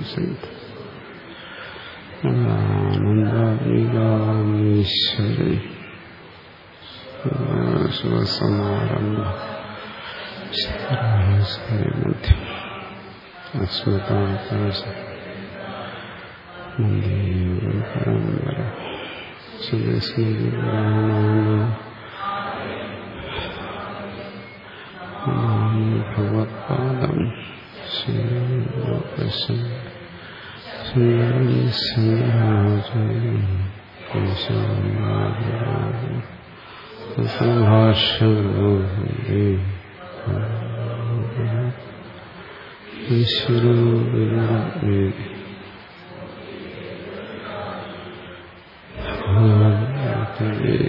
ആനന്ദീശ്വരി ശിവസമാരംഭ മധ്യം അസ്മതാകരശ പരമ്പര സുസ്മൃതി ഭഗവത്പാദം ഈശ്വരോ ഭഗവത്പാദേ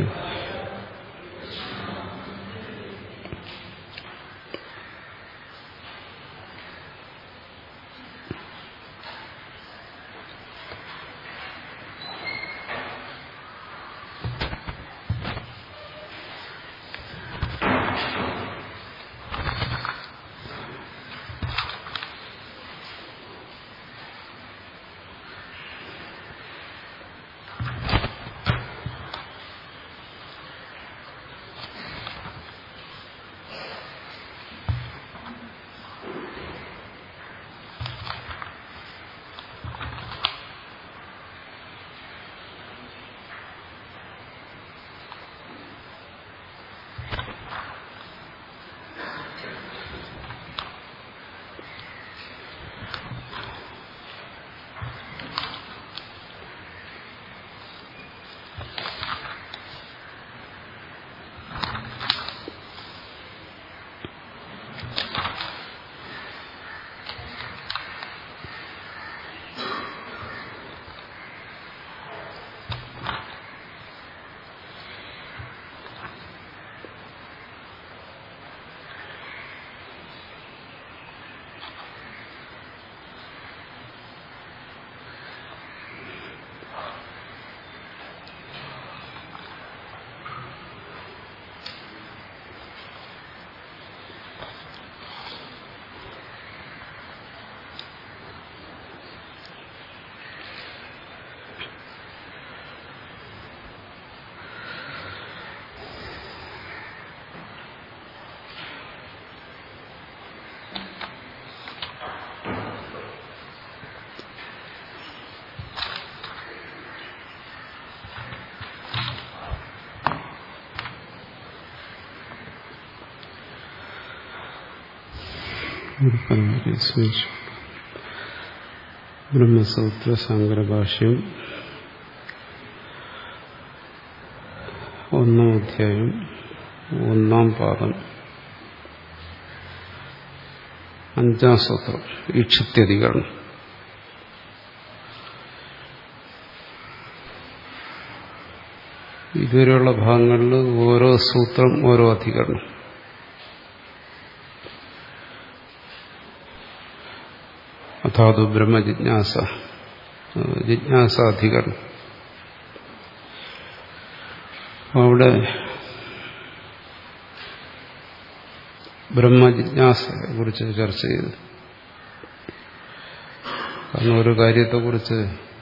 സ്മരിച്ചു ബ്രഹ്മസൂത്ര ശങ്കരഭാഷ്യം ഒന്നാം അധ്യായം ഒന്നാം പാദം അഞ്ചാം സൂത്രം ഈക്ഷിത്യധികരണം ഇതുവരെയുള്ള ഭാഗങ്ങളിൽ ഓരോ സൂത്രം ഓരോ അധികരണം അഥാതു ബ്രഹ്മജിജ്ഞാസ ജിജ്ഞാസാധികരണം അവിടെ ബ്രഹ്മജിജ്ഞാസയെ കുറിച്ച് ചർച്ച ചെയ്തു കാരണം ഒരു കാര്യത്തെക്കുറിച്ച്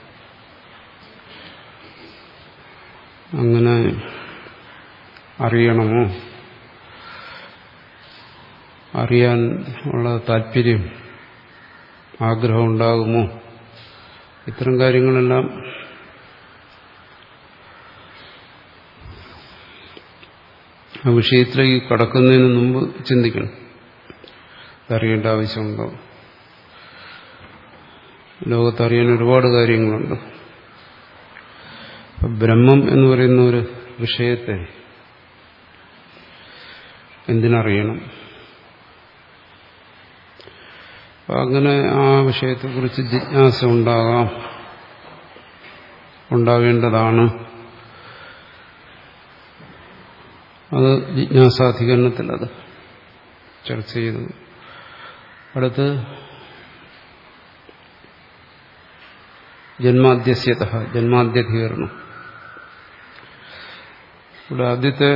അങ്ങനെ അറിയണമോ അറിയാൻ ഉള്ള താല്പര്യം ആഗ്രഹം ഉണ്ടാകുമോ ഇത്തരം കാര്യങ്ങളെല്ലാം ആ വിഷയത്തിലേക്ക് കടക്കുന്നതിന് മുമ്പ് ചിന്തിക്കണം അറിയേണ്ട ആവശ്യമുണ്ടോ ലോകത്തറിയാൻ ഒരുപാട് കാര്യങ്ങളുണ്ട് ബ്രഹ്മം എന്ന് പറയുന്ന ഒരു വിഷയത്തെ എന്തിനറിയണം അങ്ങനെ ആ വിഷയത്തെക്കുറിച്ച് ജിജ്ഞാസ ഉണ്ടാകാം ഉണ്ടാകേണ്ടതാണ് അത് ജിജ്ഞാസാധികരണത്തിൽ അത് ചർച്ച ചെയ്തു അടുത്ത് ജന്മാദ്യസ്യത ജന്മാദ്യധികരണം ഇവിടെ ആദ്യത്തെ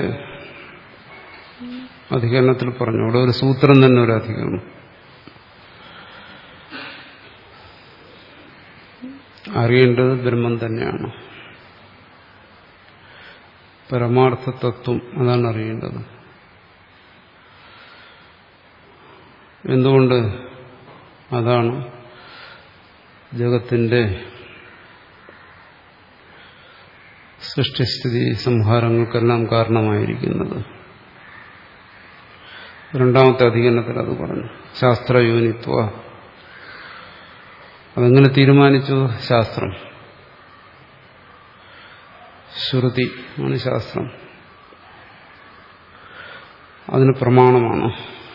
അധികരണത്തിൽ പറഞ്ഞു ഇവിടെ ഒരു സൂത്രം തന്നെ ഒരു അധികരണം അറിയേണ്ടത് ബ്രഹ്മം തന്നെയാണ് പരമാർത്ഥ തത്വം അതാണ് അറിയേണ്ടത് എന്തുകൊണ്ട് അതാണ് ജഗത്തിന്റെ സൃഷ്ടിസ്ഥിതി സംഹാരങ്ങൾക്കെല്ലാം കാരണമായിരിക്കുന്നത് രണ്ടാമത്തെ അധികരണത്തിൽ അത് പറഞ്ഞു ശാസ്ത്രയൂനിത്വ അതെങ്ങനെ തീരുമാനിച്ചു ശാസ്ത്രം ശ്രുതി ആണ് ശാസ്ത്രം അതിന് പ്രമാണമാണ്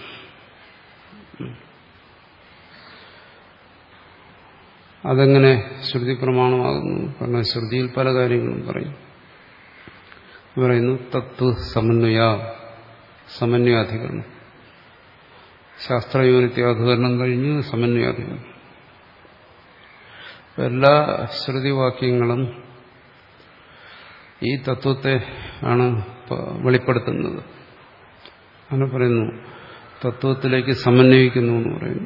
അതെങ്ങനെ ശ്രുതി പ്രമാണമാകുന്നു കാരണം ശ്രുതിയിൽ പല കാര്യങ്ങളും പറയും പറയുന്നു തത്വ സമന്വയ സമന്വയാധികരണം ശാസ്ത്രയൂനിത്യാധികരണം കഴിഞ്ഞ് സമന്വയാധികരണം എല്ലാ ശ്രുതിവാക്യങ്ങളും ഈ തത്വത്തെ ആണ് വെളിപ്പെടുത്തുന്നത് അങ്ങനെ പറയുന്നു തത്വത്തിലേക്ക് സമന്വയിക്കുന്നു എന്ന് പറയുന്നു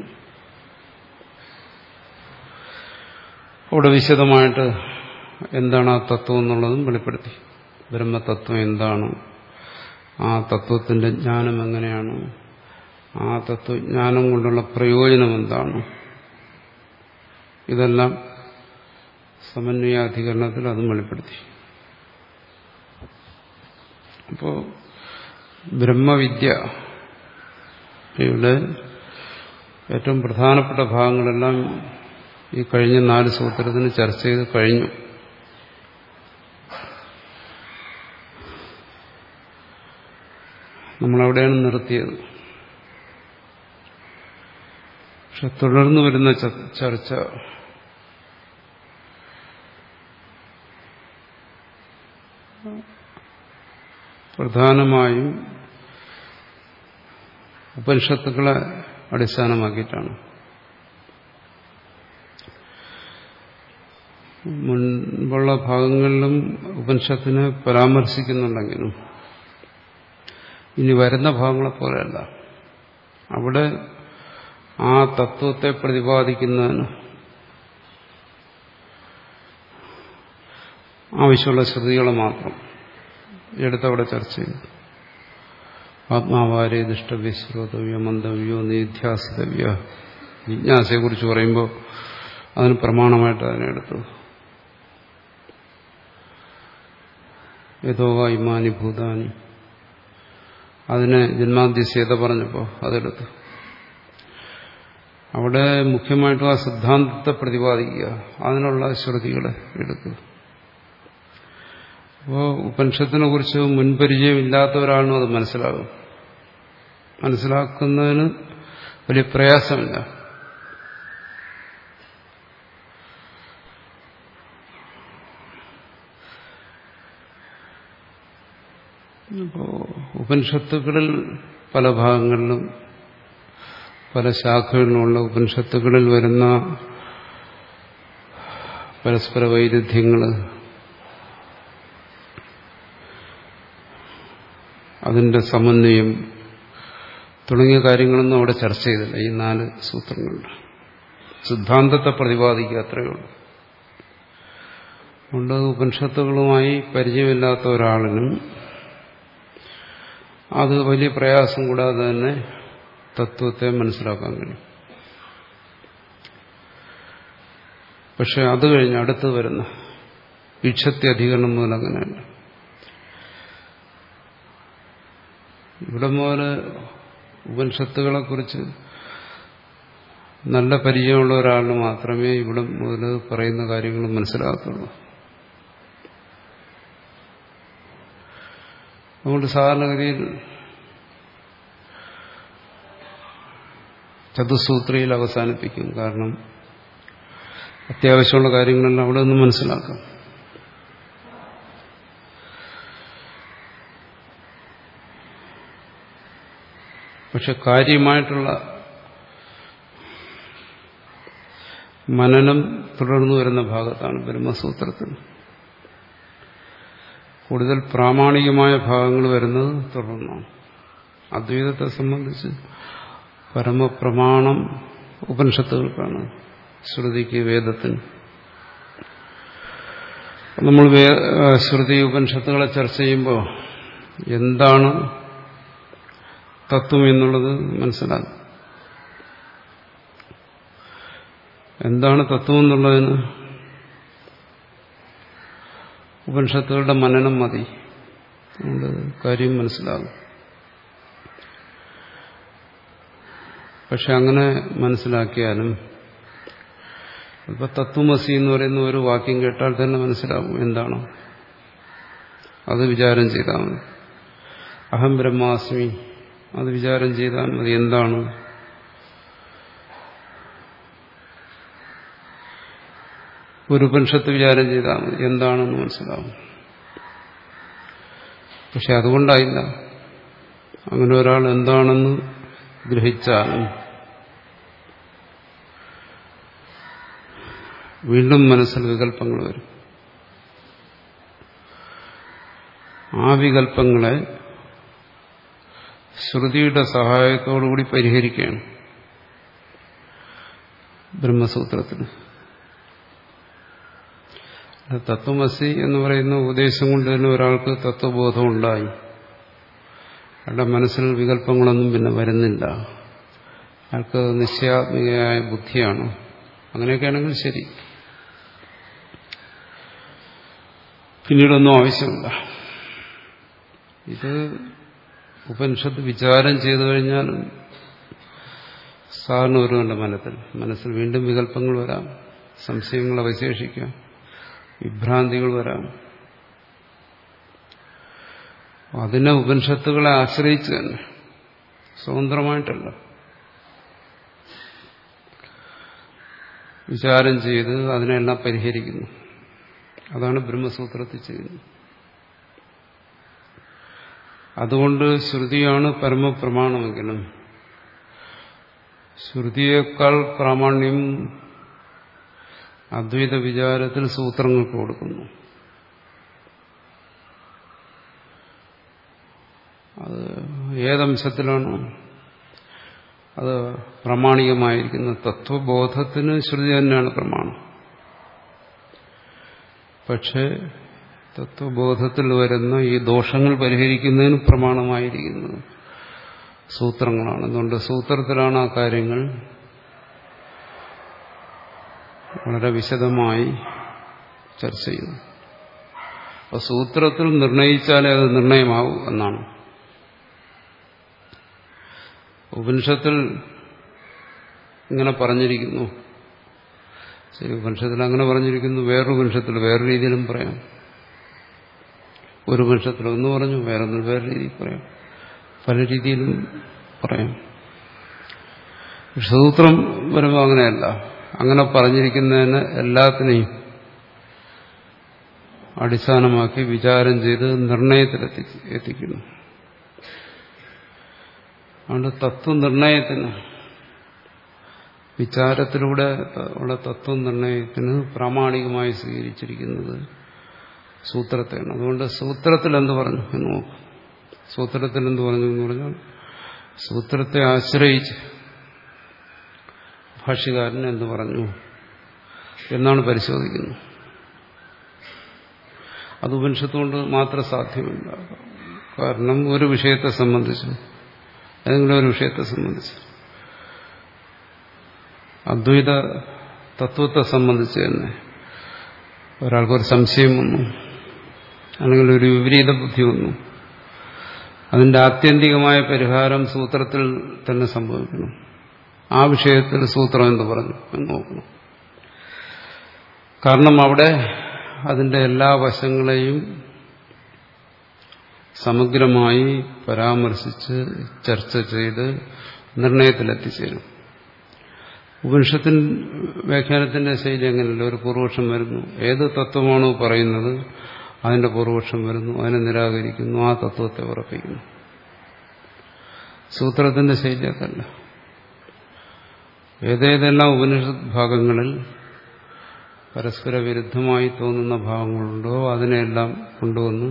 അവിടെ വിശദമായിട്ട് എന്താണ് ആ തത്വം എന്നുള്ളതും വെളിപ്പെടുത്തി ബ്രഹ്മതത്വം എന്താണ് ആ തത്വത്തിന്റെ ജ്ഞാനം എങ്ങനെയാണ് ആ തത്വജ്ഞാനം കൊണ്ടുള്ള പ്രയോജനം എന്താണ് ഇതെല്ലാം സമന്വയാധികരണത്തിൽ അതും വെളിപ്പെടുത്തി അപ്പോ ബ്രഹ്മവിദ്യ ഇവിടെ ഏറ്റവും പ്രധാനപ്പെട്ട ഭാഗങ്ങളെല്ലാം ഈ കഴിഞ്ഞ നാല് സൂത്രത്തിന് ചർച്ച ചെയ്ത് കഴിഞ്ഞു നമ്മളവിടെയാണ് നിർത്തിയത് പക്ഷെ തുടർന്ന് വരുന്ന ചർച്ച പ്രധാനമായും ഉപനിഷത്തുക്കളെ അടിസ്ഥാനമാക്കിയിട്ടാണ് മുൻപുള്ള ഭാഗങ്ങളിലും ഉപനിഷത്തിനെ പരാമർശിക്കുന്നുണ്ടെങ്കിലും ഇനി വരുന്ന ഭാഗങ്ങളെ പോലെയല്ല അവിടെ ആ തത്വത്തെ പ്രതിപാദിക്കുന്നതിന് ആവശ്യമുള്ള ശ്രുതികൾ മാത്രം എടുത്തവിടെ ചർച്ച ചെയ്തു ആത്മാവാരെ ദുഷ്ടവ്യ ശ്രോതവ്യ മന്ദവ്യോ നിധ്യാസിതവ്യ ജിജ്ഞാസയെക്കുറിച്ച് പറയുമ്പോൾ അതിന് പ്രമാണമായിട്ട് അതിനെടുത്തു യഥോവ ഇമാനി ഭൂതാനി അതിനെ ജന്മാദ്യസ്യത പറഞ്ഞപ്പോൾ അതെടുത്തു അവിടെ മുഖ്യമായിട്ടും ആ സിദ്ധാന്തത്തെ പ്രതിപാദിക്കുക അതിനുള്ള ശ്രുതികളെ എടുക്കുക അപ്പോൾ ഉപനിഷത്തിനെ കുറിച്ച് മുൻപരിചയമില്ലാത്ത ഒരാളിനും അത് മനസ്സിലാകും മനസ്സിലാക്കുന്നതിന് വലിയ പ്രയാസമില്ല അപ്പോ ഉപനിഷത്തുകളിൽ പല ഭാഗങ്ങളിലും പല ശാഖകളിലുമുള്ള ഉപനിഷത്തുകളിൽ വരുന്ന പരസ്പര വൈരുദ്ധ്യങ്ങൾ അതിന്റെ സമന്വയം തുടങ്ങിയ കാര്യങ്ങളൊന്നും അവിടെ ചർച്ച ചെയ്തില്ല ഈ നാല് സൂത്രങ്ങളിൽ സിദ്ധാന്തത്തെ പ്രതിപാദിക്കുക അത്രയേ ഉള്ളൂ അതുകൊണ്ട് ഉപനിഷത്തുകളുമായി പരിചയമില്ലാത്ത ഒരാളിനും അത് വലിയ പ്രയാസം കൂടാതെ തന്നെ തത്വത്തെ മനസ്സിലാക്കാൻ കഴിയും പക്ഷെ അത് കഴിഞ്ഞ് അടുത്ത് വരുന്ന ഈക്ഷത്തെ അധികരണം മുതൽ അങ്ങനെയല്ല ഇവിടെ മുതൽ ഉപനിഷത്തുകളെ കുറിച്ച് നല്ല പരിചയമുള്ള ഒരാളിന് മാത്രമേ ഇവിടെ മുതൽ പറയുന്ന കാര്യങ്ങൾ മനസ്സിലാകത്തുള്ളൂ അതുകൊണ്ട് സാധാരണഗതിയിൽ ചതുസൂത്രിയിൽ അവസാനിപ്പിക്കും കാരണം അത്യാവശ്യമുള്ള കാര്യങ്ങളെല്ലാം അവിടെ നിന്ന് മനസ്സിലാക്കാം പക്ഷെ കാര്യമായിട്ടുള്ള മനനം തുടർന്നു വരുന്ന ഭാഗത്താണ് ബ്രഹ്മസൂത്രത്തിൽ കൂടുതൽ പ്രാമാണികമായ ഭാഗങ്ങൾ വരുന്നത് തുടർന്നാണ് അദ്വൈതത്തെ സംബന്ധിച്ച് പരമപ്രമാണം ഉപനിഷത്തുകൾക്കാണ് ശ്രുതിക്ക് വേദത്തിന് നമ്മൾ ശ്രുതി ഉപനിഷത്തുകളെ ചർച്ച ചെയ്യുമ്പോൾ എന്താണ് തത്വം എന്നുള്ളത് മനസ്സിലാകും എന്താണ് തത്വം എന്നുള്ളതിന് ഉപനിഷത്തുകളുടെ മനനം മതി അതുകൊണ്ട് കാര്യം മനസ്സിലാകും പക്ഷെ അങ്ങനെ മനസ്സിലാക്കിയാലും ഇപ്പൊ തത്വമസി എന്ന് പറയുന്ന ഒരു വാക്യം കേട്ടാൽ തന്നെ മനസ്സിലാവും എന്താണ് അത് വിചാരം ചെയ്താൽ മതി അഹം ബ്രഹ്മാസ്മി അത് വിചാരം ചെയ്താൽ മതി എന്താണ് ഒരു ഉപനിഷത്ത് വിചാരം ചെയ്താൽ മതി എന്താണെന്ന് മനസ്സിലാവും പക്ഷെ അതുകൊണ്ടായില്ല അങ്ങനെ ഒരാൾ എന്താണെന്ന് ഗ്രഹിച്ചാലും വീണ്ടും മനസ്സിൽ വികല്പങ്ങൾ വരും ആ വികല്പങ്ങളെ ശ്രുതിയുടെ സഹായത്തോടുകൂടി പരിഹരിക്കുകയാണ് ബ്രഹ്മസൂത്രത്തിൽ തത്വമസി എന്ന് പറയുന്ന ഉപദേശം കൊണ്ട് തന്നെ ഒരാൾക്ക് തത്വബോധം ഉണ്ടായി അയാളുടെ മനസ്സിൽ വികല്പങ്ങളൊന്നും പിന്നെ വരുന്നില്ല അയാൾക്ക് നിശ്ചയാത്മികയായ ബുദ്ധിയാണ് അങ്ങനെയൊക്കെയാണെങ്കിൽ ശരി പിന്നീടൊന്നും ആവശ്യമില്ല ഇത് ഉപനിഷത്ത് വിചാരം ചെയ്തു കഴിഞ്ഞാൽ സാധാരണ ഒരുവന്റെ മനത്തിൽ മനസ്സിൽ വീണ്ടും വികല്പങ്ങൾ വരാം സംശയങ്ങൾ അവശേഷിക്കാം വിഭ്രാന്തികൾ വരാം അതിനെ ഉപനിഷത്തുകളെ ആശ്രയിച്ച് തന്നെ സ്വതന്ത്രമായിട്ടല്ല വിചാരം ചെയ്ത് അതിനെല്ലാം പരിഹരിക്കുന്നു അതാണ് ബ്രഹ്മസൂത്രത്തിൽ ചെയ്യുന്നത് അതുകൊണ്ട് ശ്രുതിയാണ് പരമപ്രമാണമെങ്കിലും ശ്രുതിയേക്കാൾ പ്രാമാണ്യം അദ്വൈത വിചാരത്തിൽ സൂത്രങ്ങൾക്ക് കൊടുക്കുന്നു അത് ഏതംശത്തിലാണ് അത് പ്രാമാണികമായിരിക്കുന്നത് തത്വബോധത്തിന് ശ്രുതി തന്നെയാണ് പ്രമാണം പക്ഷേ തത്വബോധത്തിൽ വരുന്ന ഈ ദോഷങ്ങൾ പരിഹരിക്കുന്നതിന് പ്രമാണമായിരിക്കുന്നത് സൂത്രങ്ങളാണ് അതുകൊണ്ട് സൂത്രത്തിലാണ് ആ കാര്യങ്ങൾ വളരെ വിശദമായി ചർച്ച ചെയ്യുന്നത് അപ്പോൾ സൂത്രത്തിൽ നിർണയിച്ചാലേ അത് നിർണയമാവൂ എന്നാണ് ഉപനിഷത്തിൽ ഇങ്ങനെ പറഞ്ഞിരിക്കുന്നു ശരി ഉപനിഷത്തിൽ അങ്ങനെ പറഞ്ഞിരിക്കുന്നു വേറൊരു ഉപനിഷത്തിൽ വേറെ രീതിയിലും പറയാം ഒരു ഉപനിഷത്തിൽ ഒന്ന് പറഞ്ഞു വേറൊന്നിൽ വേറെ രീതിയിൽ പറയാം പല രീതിയിലും പറയാം സൂത്രം വരുമ്പോൾ അങ്ങനെയല്ല അങ്ങനെ പറഞ്ഞിരിക്കുന്നതിന് എല്ലാത്തിനെയും അടിസ്ഥാനമാക്കി വിചാരം ചെയ്ത് നിർണയത്തിലെത്തി എത്തിക്കുന്നു അതുകൊണ്ട് തത്വനിർണയത്തിന് വിചാരത്തിലൂടെ ഉള്ള തത്വനിർണയത്തിന് പ്രാമാണികമായി സ്വീകരിച്ചിരിക്കുന്നത് സൂത്രത്തെയാണ് അതുകൊണ്ട് സൂത്രത്തിൽ എന്ത് പറഞ്ഞു എന്ന് നോക്കും സൂത്രത്തിൽ എന്ത് പറഞ്ഞു എന്ന് പറഞ്ഞാൽ സൂത്രത്തെ ആശ്രയിച്ച് ഭാഷ്യകാരൻ എന്ത് പറഞ്ഞു എന്നാണ് പരിശോധിക്കുന്നത് അത് ഉപനിഷത്തുകൊണ്ട് മാത്രം സാധ്യമല്ല കാരണം ഒരു വിഷയത്തെ സംബന്ധിച്ച് ഏതെങ്കിലും ഒരു വിഷയത്തെ സംബന്ധിച്ച് അദ്വൈത തത്വത്തെ സംബന്ധിച്ച് തന്നെ ഒരാൾക്കൊരു സംശയം വന്നു അല്ലെങ്കിൽ ഒരു വിപരീത ബുദ്ധി വന്നു അതിന്റെ ആത്യന്തികമായ പരിഹാരം സൂത്രത്തിൽ തന്നെ സംഭവിക്കണം ആ വിഷയത്തിൽ സൂത്രം എന്ന് പറഞ്ഞു എന്ന് നോക്കണം കാരണം അവിടെ അതിന്റെ എല്ലാ വശങ്ങളെയും സമഗ്രമായി പരാമർശിച്ച് ചർച്ച ചെയ്ത് നിർണയത്തിലെത്തിച്ചേരും ഉപനിഷത്തിൻ വ്യാഖ്യാനത്തിന്റെ ശൈലി അങ്ങനെയല്ല ഒരു പൂർവക്ഷം വരുന്നു ഏത് തത്വമാണോ പറയുന്നത് അതിന്റെ പൂർവക്ഷം വരുന്നു അതിനെ നിരാകരിക്കുന്നു ആ തത്വത്തെ ഉറപ്പിക്കുന്നു സൂത്രത്തിന്റെ ശൈലി അതല്ല ഏതേതെല്ലാം ഉപനിഷത്ത് ഭാഗങ്ങളിൽ പരസ്പര വിരുദ്ധമായി തോന്നുന്ന ഭാഗങ്ങളുണ്ടോ അതിനെല്ലാം കൊണ്ടുവന്ന്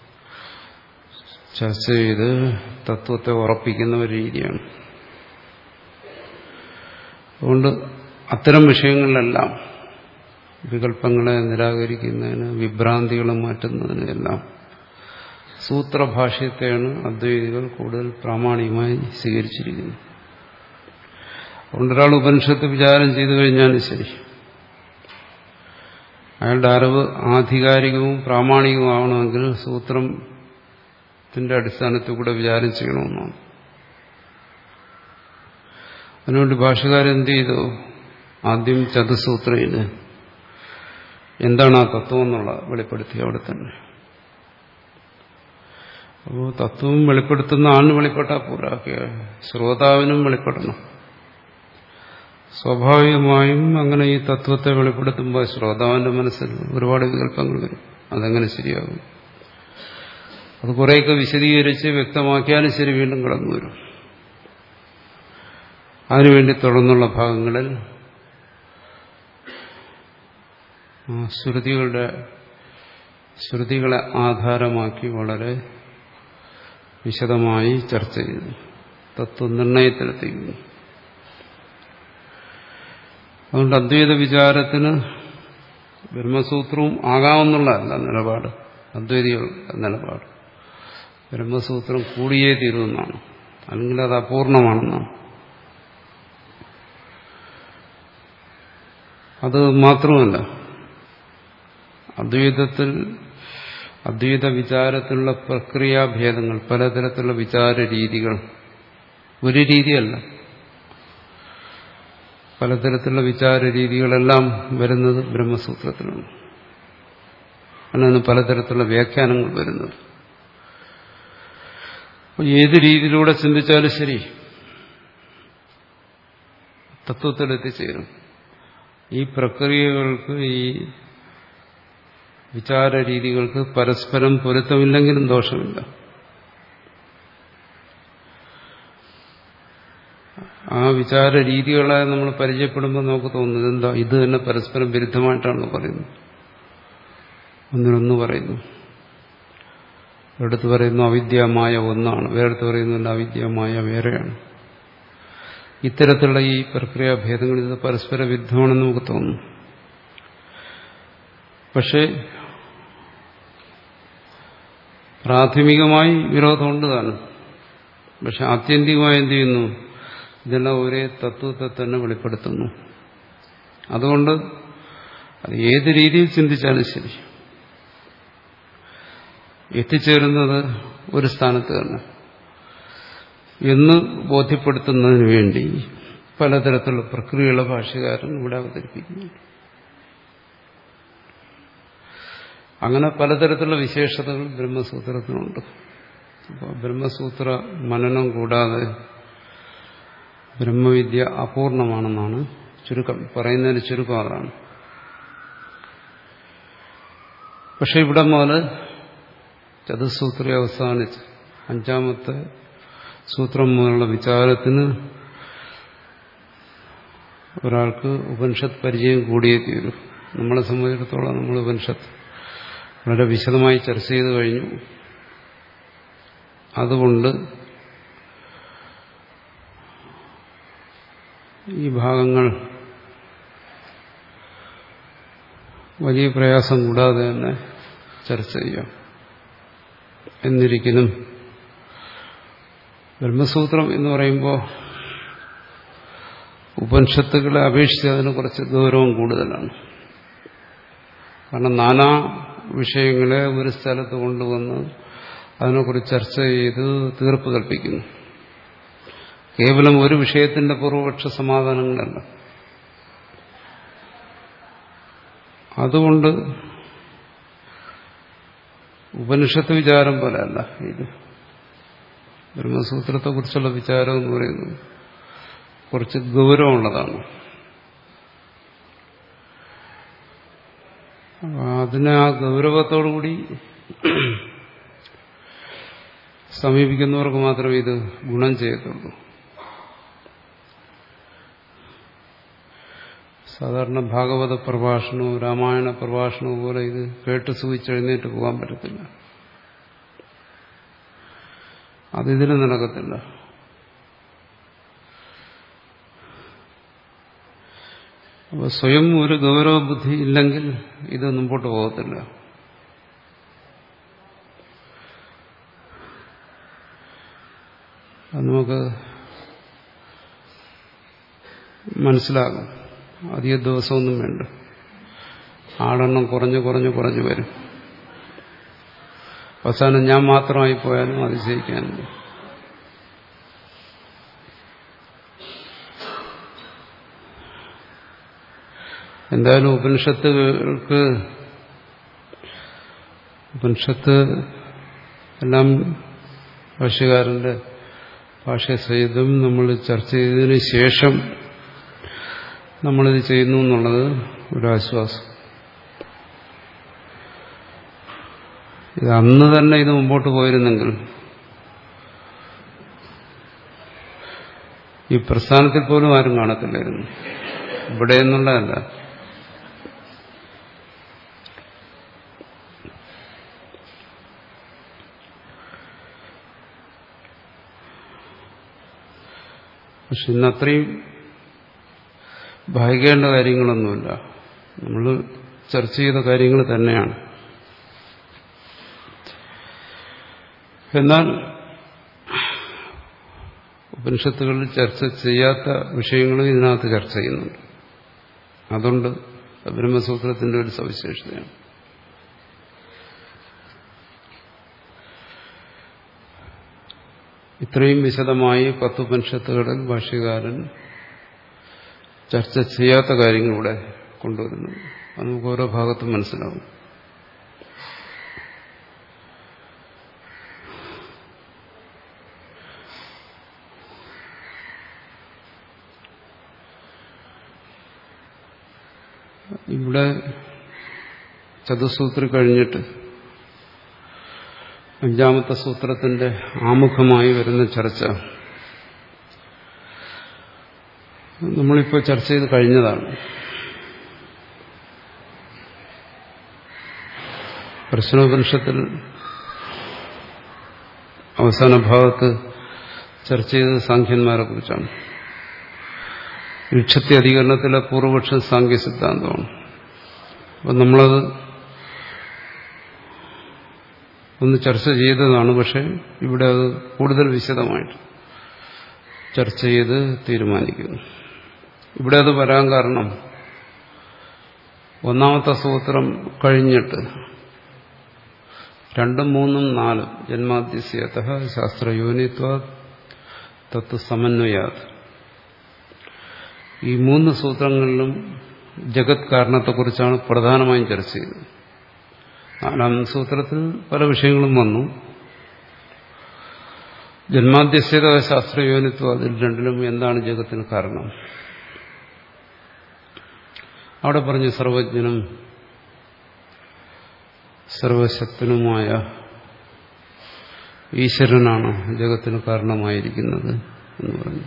ചർച്ച ചെയ്ത് തത്വത്തെ ഉറപ്പിക്കുന്ന ഒരു രീതിയാണ് അതുകൊണ്ട് അത്തരം വിഷയങ്ങളിലെല്ലാം വികല്പങ്ങളെ നിരാകരിക്കുന്നതിന് വിഭ്രാന്തികളെ മാറ്റുന്നതിന് എല്ലാം സൂത്രഭാഷ്യത്തെയാണ് അദ്വൈതികൾ കൂടുതൽ പ്രാമാണികമായി സ്വീകരിച്ചിരിക്കുന്നത് അതുകൊണ്ട് ഒരാൾ ഉപനിഷത്ത് വിചാരം ചെയ്തു കഴിഞ്ഞാലും ശരി അയാളുടെ അറിവ് ആധികാരികവും പ്രാമാണികവുമാവണമെങ്കിൽ സൂത്രത്തിന്റെ അടിസ്ഥാനത്തിൽ കൂടെ വിചാരം ചെയ്യണമെന്നാണ് അതിനുവേണ്ടി ഭാഷകാരെന്ത് ചെയ്തു ആദ്യം ചതുസൂത്രയില് എന്താണ് ആ തത്വം എന്നുള്ള വെളിപ്പെടുത്തി അവിടെ തന്നെ അപ്പോൾ തത്വം വെളിപ്പെടുത്തുന്ന ആളിന് വെളിപ്പെട്ടാൽ പോരാ ശ്രോതാവിനും വെളിപ്പെടണം സ്വാഭാവികമായും അങ്ങനെ ഈ തത്വത്തെ വെളിപ്പെടുത്തുമ്പോൾ ശ്രോതാവിന്റെ മനസ്സിൽ ഒരുപാട് വികല്പങ്ങൾ വരും അതെങ്ങനെ ശരിയാകും അത് കുറേയൊക്കെ വിശദീകരിച്ച് വ്യക്തമാക്കിയാലും ശരി വീണ്ടും കടന്നു വരും അതിനുവേണ്ടി തുടർന്നുള്ള ഭാഗങ്ങളിൽ ശ്രുതികളുടെ ശ്രുതികളെ ആധാരമാക്കി വളരെ വിശദമായി ചർച്ച ചെയ്തു തത്വനിർണയത്തിലെത്തിക്കുന്നു അതുകൊണ്ട് അദ്വൈത വിചാരത്തിന് ബ്രഹ്മസൂത്രവും ആകാമെന്നുള്ളതല്ല നിലപാട് അദ്വൈതികൾ നിലപാട് ബ്രഹ്മസൂത്രം കൂടിയേ തീരുമെന്നാണ് അല്ലെങ്കിൽ അത് അപൂർണമാണെന്നാണ് അത് മാത്രമല്ല അദ്വൈതത്തിൽ അദ്വൈത വിചാരത്തിലുള്ള പ്രക്രിയാഭേദങ്ങൾ പലതരത്തിലുള്ള വിചാര രീതികൾ ഒരു രീതിയല്ല പലതരത്തിലുള്ള വിചാര രീതികളെല്ലാം വരുന്നത് ബ്രഹ്മസൂത്രത്തിലാണ് അതിനാണ് പലതരത്തിലുള്ള വ്യാഖ്യാനങ്ങൾ വരുന്നത് ഏത് രീതിയിലൂടെ ചിന്തിച്ചാലും ശരി തത്വത്തിലെത്തിച്ചേരും ഈ പ്രക്രിയകൾക്ക് ഈ വിചാര രീതികൾക്ക് പരസ്പരം പൊരുത്തമില്ലെങ്കിലും ദോഷമില്ല ആ വിചാര രീതികളെ നമ്മൾ പരിചയപ്പെടുമ്പോൾ നമുക്ക് തോന്നുന്നത് എന്താ ഇത് തന്നെ പരസ്പരം വിരുദ്ധമായിട്ടാണ് പറയുന്നത് ഒന്നിനൊന്ന് പറയുന്നു ഒരിടത്ത് പറയുന്നു അവിദ്യമായ ഒന്നാണ് വേറെടുത്ത് പറയുന്നുണ്ട് അവിദ്യമായ വേറെയാണ് ഇത്തരത്തിലുള്ള ഈ പ്രക്രിയാഭേദങ്ങൾ ഇത് പരസ്പര വിരുദ്ധമാണെന്ന് നമുക്ക് തോന്നുന്നു പക്ഷേ പ്രാഥമികമായി വിരോധമുണ്ട് താനും പക്ഷെ ആത്യന്തികമായി എന്ത് ചെയ്യുന്നു ഇതെല്ലാം ഒരേ തത്വത്തെ തന്നെ വെളിപ്പെടുത്തുന്നു അതുകൊണ്ട് അത് ഏത് രീതിയിൽ ചിന്തിച്ചാലും ശരി എത്തിച്ചേരുന്നത് ഒരു സ്ഥാനത്ത് തന്നെ എന്ന് ബോധ്യപ്പെടുത്തുന്നതിന് വേണ്ടി പലതരത്തിലുള്ള പ്രക്രിയയുള്ള ഭാഷകാരൻ ഇവിടെ അവതരിപ്പിക്കുന്നു അങ്ങനെ പലതരത്തിലുള്ള വിശേഷതകൾ ബ്രഹ്മസൂത്രത്തിനുണ്ട് അപ്പോൾ ബ്രഹ്മസൂത്ര മനനം കൂടാതെ ബ്രഹ്മവിദ്യ അപൂർണമാണെന്നാണ് ചുരുക്കം പറയുന്നതിന് ചുരുക്കം അതാണ് പക്ഷെ ഇവിടെ മുതൽ ചതുസൂത്രി അവസാനിച്ച് അഞ്ചാമത്തെ സൂത്രം മുതലുള്ള വിചാരത്തിന് ഒരാൾക്ക് ഉപനിഷത്ത് പരിചയം കൂടിയേ തീരും നമ്മളെ സംബന്ധിച്ചിടത്തോളം നമ്മൾ ഉപനിഷത്ത് വളരെ വിശദമായി ചർച്ച ചെയ്തു കഴിഞ്ഞു അതുകൊണ്ട് ഈ ഭാഗങ്ങൾ വലിയ പ്രയാസം കൂടാതെ തന്നെ ചർച്ച ചെയ്യാം എന്നിരിക്കലും ബ്രഹ്മസൂത്രം എന്ന് പറയുമ്പോൾ ഉപനിഷത്തുകളെ അപേക്ഷിച്ച് അതിന് കുറച്ച് ഗൗരവം കൂടുതലാണ് കാരണം നാനാ വിഷയങ്ങളെ ഒരു സ്ഥലത്ത് കൊണ്ടുവന്ന് അതിനെക്കുറിച്ച് ചർച്ച ചെയ്ത് തീർപ്പ് കൽപ്പിക്കുന്നു കേവലം ഒരു വിഷയത്തിന്റെ പൂർവപക്ഷ സമാധാനങ്ങളല്ല അതുകൊണ്ട് ഉപനിഷത്ത് വിചാരം പോലെയല്ല ഇത് ബ്രഹ്മസൂത്രത്തെക്കുറിച്ചുള്ള വിചാരം എന്ന് പറയുന്നത് കുറച്ച് ഗൗരവമുള്ളതാണ് അതിനെ ആ ഗൗരവത്തോടുകൂടി സമീപിക്കുന്നവർക്ക് മാത്രമേ ഇത് ഗുണം ചെയ്യത്തുള്ളൂ സാധാരണ ഭാഗവത പ്രഭാഷണവും രാമായണ പ്രഭാഷണവും പോലെ ഇത് കേട്ട് സൂചിച്ചെഴുന്നേറ്റ് പോകാൻ പറ്റത്തില്ല അതിതിന് നടക്കത്തില്ല അപ്പോൾ സ്വയം ഒരു ഗൗരവ ബുദ്ധി ഇല്ലെങ്കിൽ ഇത് മുമ്പോട്ട് പോകത്തില്ല അത് നമുക്ക് മനസ്സിലാകും അധിക ദിവസമൊന്നും വേണ്ട ആളെണ്ണം കുറഞ്ഞു കുറഞ്ഞു കുറഞ്ഞു വരും അവസാനം ഞാൻ മാത്രമായി പോയാലും അതിശയിക്കാനില്ല എന്തായാലും ഉപനിഷത്തുകൾക്ക് ഉപനിഷത്ത് എല്ലാം ഭാഷ്യകാരന്റെ ഭാഷ്യസഹിതം നമ്മൾ ചർച്ച ചെയ്തതിന് ശേഷം നമ്മളിത് ചെയ്യുന്നു എന്നുള്ളത് ഒരാശ്വാസം ഇത് അന്ന് തന്നെ ഇത് മുമ്പോട്ട് പോയിരുന്നെങ്കിൽ ഈ പ്രസ്ഥാനത്തിൽ പോലും ആരും കാണത്തില്ലായിരുന്നു ഇവിടെ എന്നുള്ളതല്ല പക്ഷെ ഇന്നത്രയും ഭാഗിക്കേണ്ട കാര്യങ്ങളൊന്നുമില്ല നമ്മൾ ചർച്ച ചെയ്ത കാര്യങ്ങൾ തന്നെയാണ് എന്നാൽ ഉപനിഷത്തുകളിൽ ചർച്ച ചെയ്യാത്ത വിഷയങ്ങളും ഇതിനകത്ത് ചർച്ച ചെയ്യുന്നുണ്ട് അതുകൊണ്ട് ബ്രഹ്മസൂത്രത്തിന്റെ ഒരു സവിശേഷതയാണ് ഇത്രയും വിശദമായി പത്തുപനിഷത്തുകളിൽ ഭാഷ്യകാരൻ ചർച്ച ചെയ്യാത്ത കാര്യങ്ങൾ ഇവിടെ കൊണ്ടുവരുന്നു അത് നമുക്ക് ഓരോ ഭാഗത്തും മനസ്സിലാവും ഇവിടെ ചതുസൂത്രി കഴിഞ്ഞിട്ട് അഞ്ചാമത്തെ സൂത്രത്തിന്റെ ആമുഖമായി വരുന്ന ചർച്ച നമ്മളിപ്പോൾ ചർച്ച ചെയ്ത് കഴിഞ്ഞതാണ് പ്രശ്നോപനിഷത്തിൽ അവസാന ഭാഗത്ത് ചർച്ച ചെയ്തത് സാഖ്യന്മാരെ കുറിച്ചാണ് വിക്ഷത്തി അധികരണത്തിലെ പൂർവപക്ഷ സാങ്കേ സിദ്ധാന്തമാണ് അപ്പം നമ്മളത് ഒന്ന് ചർച്ച ചെയ്തതാണ് പക്ഷെ ഇവിടെ അത് കൂടുതൽ വിശദമായിട്ട് ചർച്ച ചെയ്ത് തീരുമാനിക്കുന്നു ഇവിടെ അത് വരാൻ കാരണം ഒന്നാമത്തെ സൂത്രം കഴിഞ്ഞിട്ട് രണ്ടും മൂന്നും നാലും ജന്മാദ്യസ്യത ശാസ്ത്രയോനിത്വ തത്വ സമന്വയാത് ഈ മൂന്ന് സൂത്രങ്ങളിലും ജഗത് കാരണത്തെക്കുറിച്ചാണ് പ്രധാനമായും ചർച്ച ചെയ്തത് നാലാം സൂത്രത്തിൽ പല വിഷയങ്ങളും വന്നു ജന്മാദ്യസ്യത ശാസ്ത്രയോനിത്വം അതിൽ രണ്ടിലും എന്താണ് ജഗത്തിന് കാരണം അവിടെ പറഞ്ഞു സർവജ്ഞനും സർവശക്തനുമായ ഈശ്വരനാണ് ജഗത്തിന് കാരണമായിരിക്കുന്നത് എന്ന് പറഞ്ഞു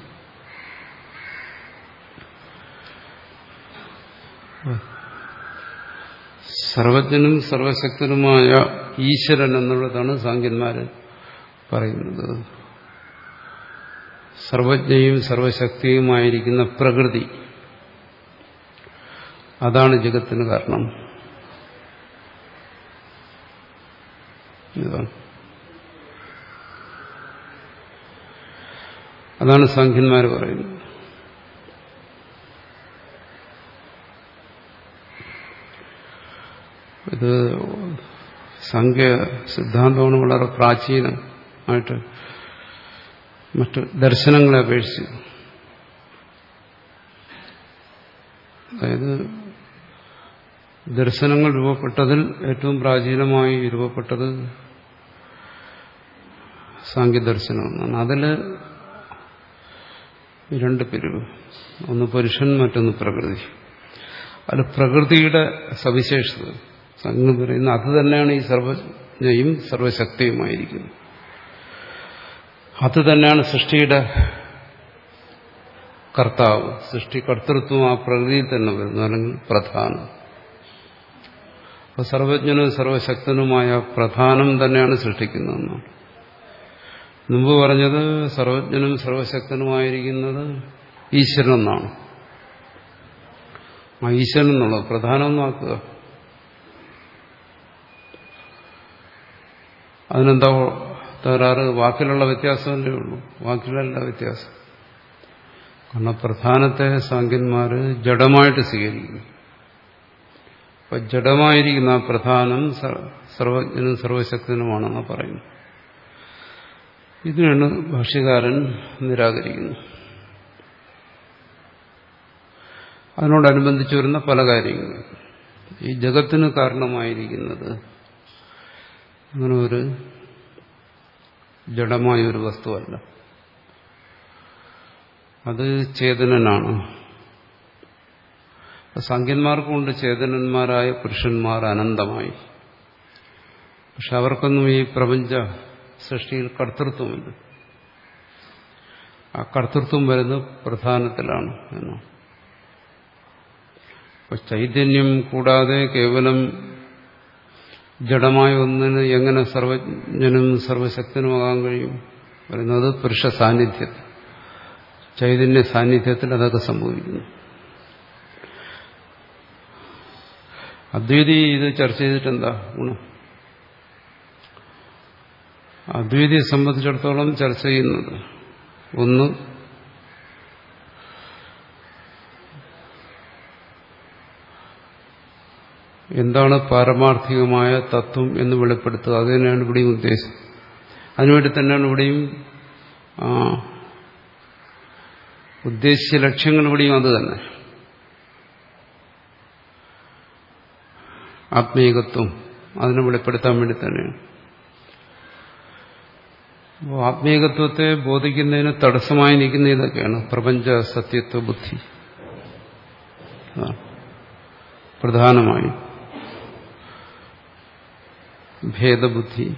സർവജ്ഞനും സർവശക്തനുമായ ഈശ്വരൻ എന്നുള്ളതാണ് സാങ്കന്മാര് പറയുന്നത് സർവജ്ഞയും സർവശക്തിയുമായിരിക്കുന്ന പ്രകൃതി അതാണ് ജഗത്തിന് കാരണം ഇതാണ് അതാണ് സാഖ്യന്മാർ പറയുന്നത് ഇത് സംഖ്യ സിദ്ധാന്തമാണ് വളരെ പ്രാചീനമായിട്ട് മറ്റ് ദർശനങ്ങളെ അപേക്ഷിച്ച് അതായത് ദർശനങ്ങൾ രൂപപ്പെട്ടതിൽ ഏറ്റവും പ്രാചീനമായി രൂപപ്പെട്ടത് സാങ്കേദർശനമെന്നാണ് അതിൽ രണ്ട് പിരിവ് ഒന്ന് പുരുഷൻ മറ്റൊന്ന് പ്രകൃതി അത് പ്രകൃതിയുടെ സവിശേഷത സംഘം പറയുന്ന അത് തന്നെയാണ് ഈ സർവജ്ഞയും സർവശക്തിയുമായിരിക്കുന്നത് അത് തന്നെയാണ് സൃഷ്ടിയുടെ കർത്താവ് സൃഷ്ടി കർത്തൃത്വം ആ പ്രകൃതിയിൽ തന്നെ വരുന്നു അല്ലെങ്കിൽ പ്രധാനം അപ്പൊ സർവജ്ഞനും സർവശക്തനുമായ പ്രധാനം തന്നെയാണ് സൃഷ്ടിക്കുന്നതെന്നാണ് മുമ്പ് പറഞ്ഞത് സർവജ്ഞനും സർവശക്തനുമായിരിക്കുന്നത് ഈശ്വരനെന്നാണ് ആ ഈശ്വരൻ എന്നുള്ളത് പ്രധാനമൊന്നാക്കുക അതിനെന്താ തകരാറ് വാക്കിലുള്ള വ്യത്യാസമല്ലേ ഉള്ളൂ വാക്കിലല്ല വ്യത്യാസം കാരണം പ്രധാനത്തെ സാങ്കന്മാര് ജഡമായിട്ട് സ്വീകരിക്കുന്നു അപ്പൊ ജഡമായിരിക്കുന്ന ആ പ്രധാനം സർവജ്ഞനും സർവശക്തനുമാണെന്ന് പറയുന്നു ഇതിനാണ് ഭാഷ്യകാരൻ നിരാകരിക്കുന്നത് അതിനോടനുബന്ധിച്ച് വരുന്ന പല കാര്യങ്ങളും ഈ ജഗത്തിന് കാരണമായിരിക്കുന്നത് അങ്ങനെ ഒരു ജഡമായ ഒരു വസ്തുവല്ല അത് ചേതനനാണ് സംഖ്യന്മാർക്കുമുണ്ട് ചേതനന്മാരായ പുരുഷന്മാർ അനന്തമായി പക്ഷെ അവർക്കൊന്നും ഈ പ്രപഞ്ച സൃഷ്ടിയിൽ കർത്തൃത്വമില്ല ആ കർത്തൃത്വം വരുന്നത് പ്രധാനത്തിലാണ് എന്നാണ് അപ്പൊ ചൈതന്യം കൂടാതെ കേവലം ജഡമായ ഒന്നിന് എങ്ങനെ സർവജ്ഞനും സർവശക്തനുമാകാൻ കഴിയും പറയുന്നത് പുരുഷ സാന്നിധ്യത്തിൽ ചൈതന്യ സാന്നിധ്യത്തിൽ അതൊക്കെ സംഭവിക്കുന്നു അദ്വൈതി ഇത് ചർച്ച ചെയ്തിട്ട് എന്താ ഗുണം അദ്വൈതിയെ സംബന്ധിച്ചിടത്തോളം ചർച്ച ചെയ്യുന്നത് ഒന്ന് എന്താണ് പാരമാർത്ഥികമായ തത്വം എന്ന് വെളിപ്പെടുത്തുക അത് തന്നെയാണ് ഇവിടെയും ഉദ്ദേശം അതിനുവേണ്ടി തന്നെയാണ് ഇവിടെയും ഉദ്ദേശിച്ച ലക്ഷ്യങ്ങൾ ഇവിടെയും അത് തന്നെ ആത്മീകത്വം അതിനെ വെളിപ്പെടുത്താൻ വേണ്ടി തന്നെയാണ് അപ്പോൾ ആത്മീകത്വത്തെ ബോധിക്കുന്നതിന് തടസ്സമായി നിൽക്കുന്ന ഇതൊക്കെയാണ് പ്രപഞ്ച സത്യത്വ ബുദ്ധി പ്രധാനമായും ഭേദബുദ്ധി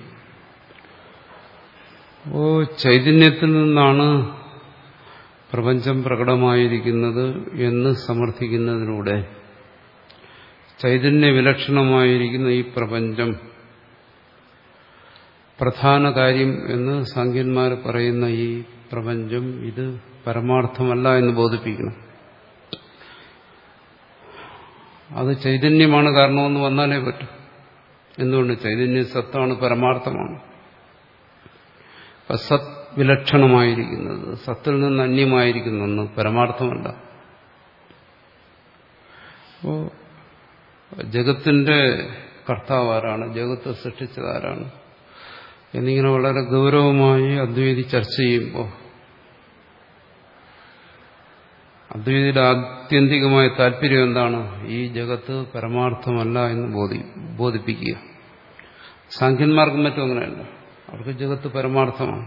ഓ ചൈതന്യത്തിൽ നിന്നാണ് പ്രപഞ്ചം പ്രകടമായിരിക്കുന്നത് എന്ന് സമർത്ഥിക്കുന്നതിലൂടെ ചൈതന്യ വിലക്ഷണമായിരിക്കുന്ന ഈ പ്രപഞ്ചം പ്രധാന കാര്യം എന്ന് സാങ്കന്മാർ പറയുന്ന ഈ പ്രപഞ്ചം ഇത് പരമാർത്ഥമല്ല എന്ന് ബോധിപ്പിക്കണം അത് ചൈതന്യമാണ് കാരണമെന്ന് വന്നാലേ പറ്റും എന്തുകൊണ്ട് ചൈതന്യ സത്താണ് പരമാർത്ഥമാണ് സത് വിലക്ഷണമായിരിക്കുന്നത് സത്തിൽ നിന്ന് അന്യമായിരിക്കുന്ന പരമാർത്ഥമല്ല അപ്പോ ജഗത്തിന്റെ കർത്താവ് ആരാണ് ജഗത്ത് സൃഷ്ടിച്ചതാരാണ് എന്നിങ്ങനെ വളരെ ഗൗരവമായി അദ്വൈതി ചർച്ച ചെയ്യുമ്പോൾ അദ്വൈതിയുടെ ആത്യന്തികമായ താല്പര്യം എന്താണ് ഈ ജഗത്ത് പരമാർത്ഥമല്ല എന്ന് ബോധി ബോധിപ്പിക്കുക സാഖ്യന്മാർക്കും മറ്റും അങ്ങനെയല്ല അവർക്ക് ജഗത്ത് പരമാർത്ഥമാണ്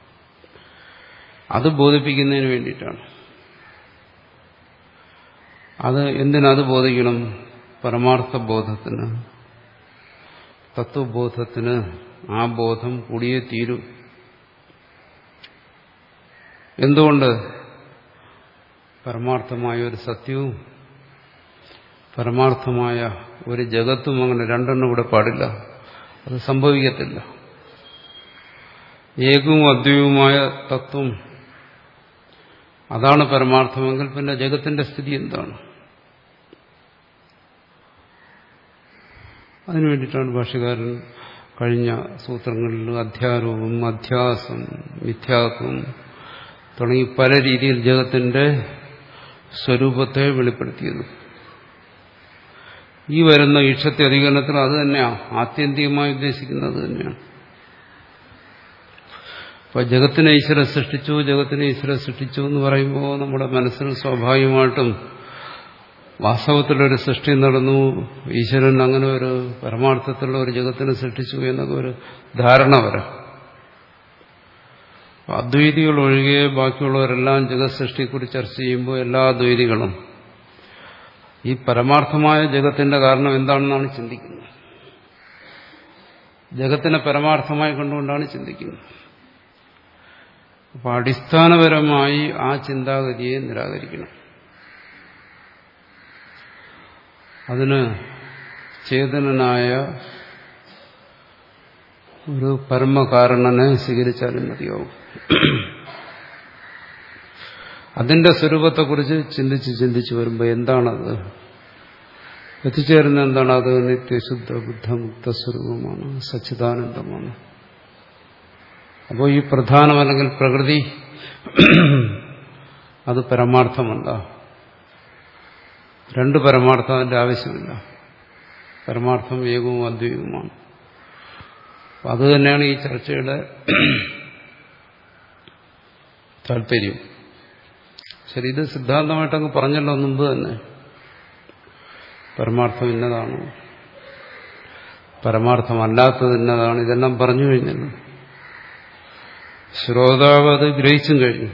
അത് ബോധിപ്പിക്കുന്നതിന് വേണ്ടിയിട്ടാണ് അത് എന്തിനത് ബോധിക്കണം പരമാർത്ഥ ബോധത്തിന് തത്വബോധത്തിന് ആ ബോധം കൂടിയേ തീരും എന്തുകൊണ്ട് പരമാർത്ഥമായ ഒരു സത്യവും പരമാർത്ഥമായ ഒരു ജഗത്തും അങ്ങനെ രണ്ടെണ്ണം ഇവിടെ പാടില്ല അത് സംഭവിക്കത്തില്ല ഏകവും അദ്വൈവുമായ തത്വം അതാണ് പരമാർത്ഥമെങ്കിൽ പിന്നെ ജഗത്തിന്റെ സ്ഥിതി എന്താണ് അതിനു വേണ്ടിയിട്ടാണ് ഭാഷകാരൻ കഴിഞ്ഞ സൂത്രങ്ങളിൽ അധ്യാരവും അധ്യാസം മിഥ്യാത്വം തുടങ്ങി പല രീതിയിൽ ജഗത്തിന്റെ സ്വരൂപത്തെ വെളിപ്പെടുത്തിയത് ഈ വരുന്ന ഈക്ഷത്തെ അധികരണത്തിൽ അത് തന്നെയാണ് ആത്യന്തികമായി ഉദ്ദേശിക്കുന്നത് തന്നെയാണ് അപ്പൊ ജഗത്തിനെ ഈശ്വര സൃഷ്ടിച്ചു ജഗത്തിനെ ഈശ്വര സൃഷ്ടിച്ചു എന്ന് പറയുമ്പോൾ നമ്മുടെ മനസ്സിൽ സ്വാഭാവികമായിട്ടും വാസ്തവത്തിലൊരു സൃഷ്ടി നടന്നു ഈശ്വരൻ അങ്ങനെ ഒരു പരമാർത്ഥത്തിലുള്ള ഒരു ജഗത്തിനെ സൃഷ്ടിച്ചു എന്നൊക്കെ ഒരു ധാരണ വരാം അദ്വൈതികൾ ഒഴികെ ബാക്കിയുള്ളവരെല്ലാം ജഗത് സൃഷ്ടിയെക്കുറിച്ച് ചർച്ച ചെയ്യുമ്പോൾ എല്ലാ ദ്വൈതികളും ഈ പരമാർത്ഥമായ ജഗത്തിന്റെ കാരണം എന്താണെന്നാണ് ചിന്തിക്കുന്നത് ജഗത്തിനെ പരമാർത്ഥമായി കണ്ടുകൊണ്ടാണ് ചിന്തിക്കുന്നത് അപ്പൊ അടിസ്ഥാനപരമായി ആ ചിന്താഗതിയെ നിരാകരിക്കണം അതിന് ചേതനനായ ഒരു പരമകാരണനെ സ്വീകരിച്ചാലും മതിയാവും അതിന്റെ സ്വരൂപത്തെക്കുറിച്ച് ചിന്തിച്ച് ചിന്തിച്ച് വരുമ്പോൾ എന്താണത് എത്തിച്ചേരുന്ന എന്താണ് അത് നിത്യശുദ്ധ ബുദ്ധമുക്ത സ്വരൂപമാണ് സച്ചിദാനന്ദമാണ് അപ്പോൾ ഈ പ്രധാനം അല്ലെങ്കിൽ പ്രകൃതി അത് പരമാർത്ഥമല്ല രണ്ട് പരമാർത്ഥം അതിൻ്റെ ആവശ്യമില്ല പരമാർത്ഥം ഏകവും അദ്വൈതവുമാണ് അത് തന്നെയാണ് ഈ ചർച്ചയുടെ താല്പര്യം ശരി ഇത് സിദ്ധാന്തമായിട്ടങ്ങ് പറഞ്ഞല്ലോ മുമ്പ് തന്നെ പരമാർത്ഥം ഇന്നതാണ് പരമാർത്ഥമല്ലാത്തത് ഇന്നതാണ് ഇതെല്ലാം പറഞ്ഞു കഴിഞ്ഞല്ലോ ശ്രോതാവ് അത് ഗ്രഹിച്ചും കഴിഞ്ഞു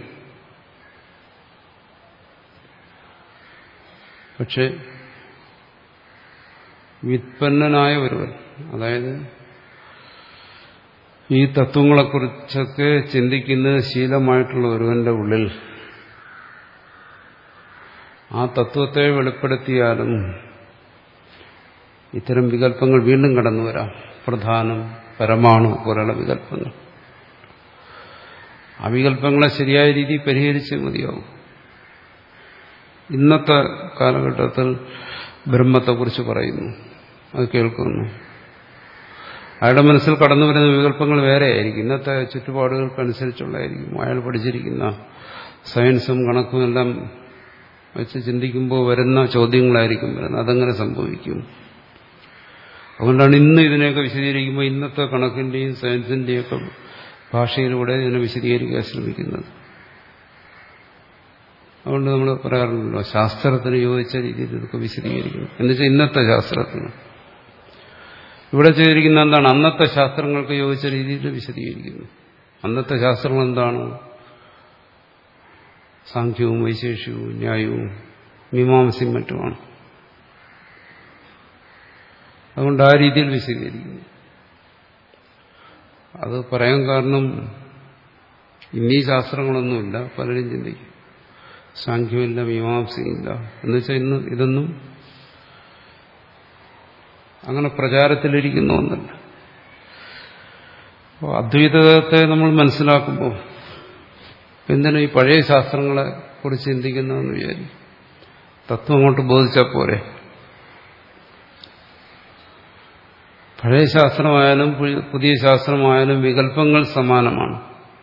പക്ഷെ വിത്പന്നനായ ഒരുവൻ അതായത് ഈ തത്വങ്ങളെക്കുറിച്ചൊക്കെ ചിന്തിക്കുന്നത് ശീലമായിട്ടുള്ള ഒരുവന്റെ ഉള്ളിൽ ആ തത്വത്തെ വെളിപ്പെടുത്തിയാലും ഇത്തരം വികല്പങ്ങൾ വീണ്ടും കടന്നു വരാം പ്രധാനം പരമാണു പോലുള്ള വികല്പങ്ങൾ ആ വികല്പങ്ങളെ ശരിയായ രീതിയിൽ പരിഹരിച്ച് മതിയാവും ഇന്നത്തെ കാലഘട്ടത്തിൽ ബ്രഹ്മത്തെക്കുറിച്ച് പറയുന്നു അത് കേൾക്കുന്നു അയാളുടെ മനസ്സിൽ കടന്നു വരുന്ന വികല്പങ്ങൾ വേറെയായിരിക്കും ഇന്നത്തെ ചുറ്റുപാടുകൾക്കനുസരിച്ചുള്ളതായിരിക്കും അയാൾ പഠിച്ചിരിക്കുന്ന സയൻസും കണക്കും എല്ലാം വെച്ച് ചിന്തിക്കുമ്പോൾ വരുന്ന ചോദ്യങ്ങളായിരിക്കും വരുന്നത് അതങ്ങനെ സംഭവിക്കും അതുകൊണ്ടാണ് ഇന്ന് ഇതിനെയൊക്കെ വിശദീകരിക്കുമ്പോൾ ഇന്നത്തെ കണക്കിന്റെയും സയൻസിന്റെയൊക്കെ ഭാഷയിലൂടെ ഇതിനെ വിശദീകരിക്കാൻ ശ്രമിക്കുന്നത് അതുകൊണ്ട് നമ്മൾ പറയാറുണ്ടല്ലോ ശാസ്ത്രത്തിന് യോജിച്ച രീതിയിൽ ഇതൊക്കെ വിശദീകരിക്കുന്നു എന്നുവെച്ചാൽ ഇന്നത്തെ ശാസ്ത്രത്തിന് ഇവിടെ ചെയ്തിരിക്കുന്ന എന്താണ് അന്നത്തെ ശാസ്ത്രങ്ങൾക്ക് യോജിച്ച രീതിയിൽ വിശദീകരിക്കുന്നു അന്നത്തെ ശാസ്ത്രങ്ങൾ എന്താണ് സാഖ്യവും വൈശേഷ്യവും ന്യായവും മീമാംസയും മറ്റുമാണ് അതുകൊണ്ട് ആ രീതിയിൽ വിശദീകരിക്കുന്നു അത് പറയാൻ കാരണം ഇന്നീ ശാസ്ത്രങ്ങളൊന്നുമില്ല പലരും ചിന്തിക്കും സാഖ്യമില്ല മീമാംസയില്ല എന്നുവെച്ചാൽ ഇന്ന് ഇതൊന്നും അങ്ങനെ പ്രചാരത്തിലിരിക്കുന്ന ഒന്നല്ല അപ്പോൾ അദ്വൈതത്തെ നമ്മൾ മനസ്സിലാക്കുമ്പോൾ എന്തിനാ ഈ പഴയ ശാസ്ത്രങ്ങളെ കുറിച്ച് ചിന്തിക്കുന്നതെന്ന് വിചാരിക്കും തത്വം അങ്ങോട്ട് ബോധിച്ചാൽ പോരെ പഴയ ശാസ്ത്രമായാലും പുതിയ ശാസ്ത്രമായാലും വികല്പങ്ങൾ സമാനമാണ്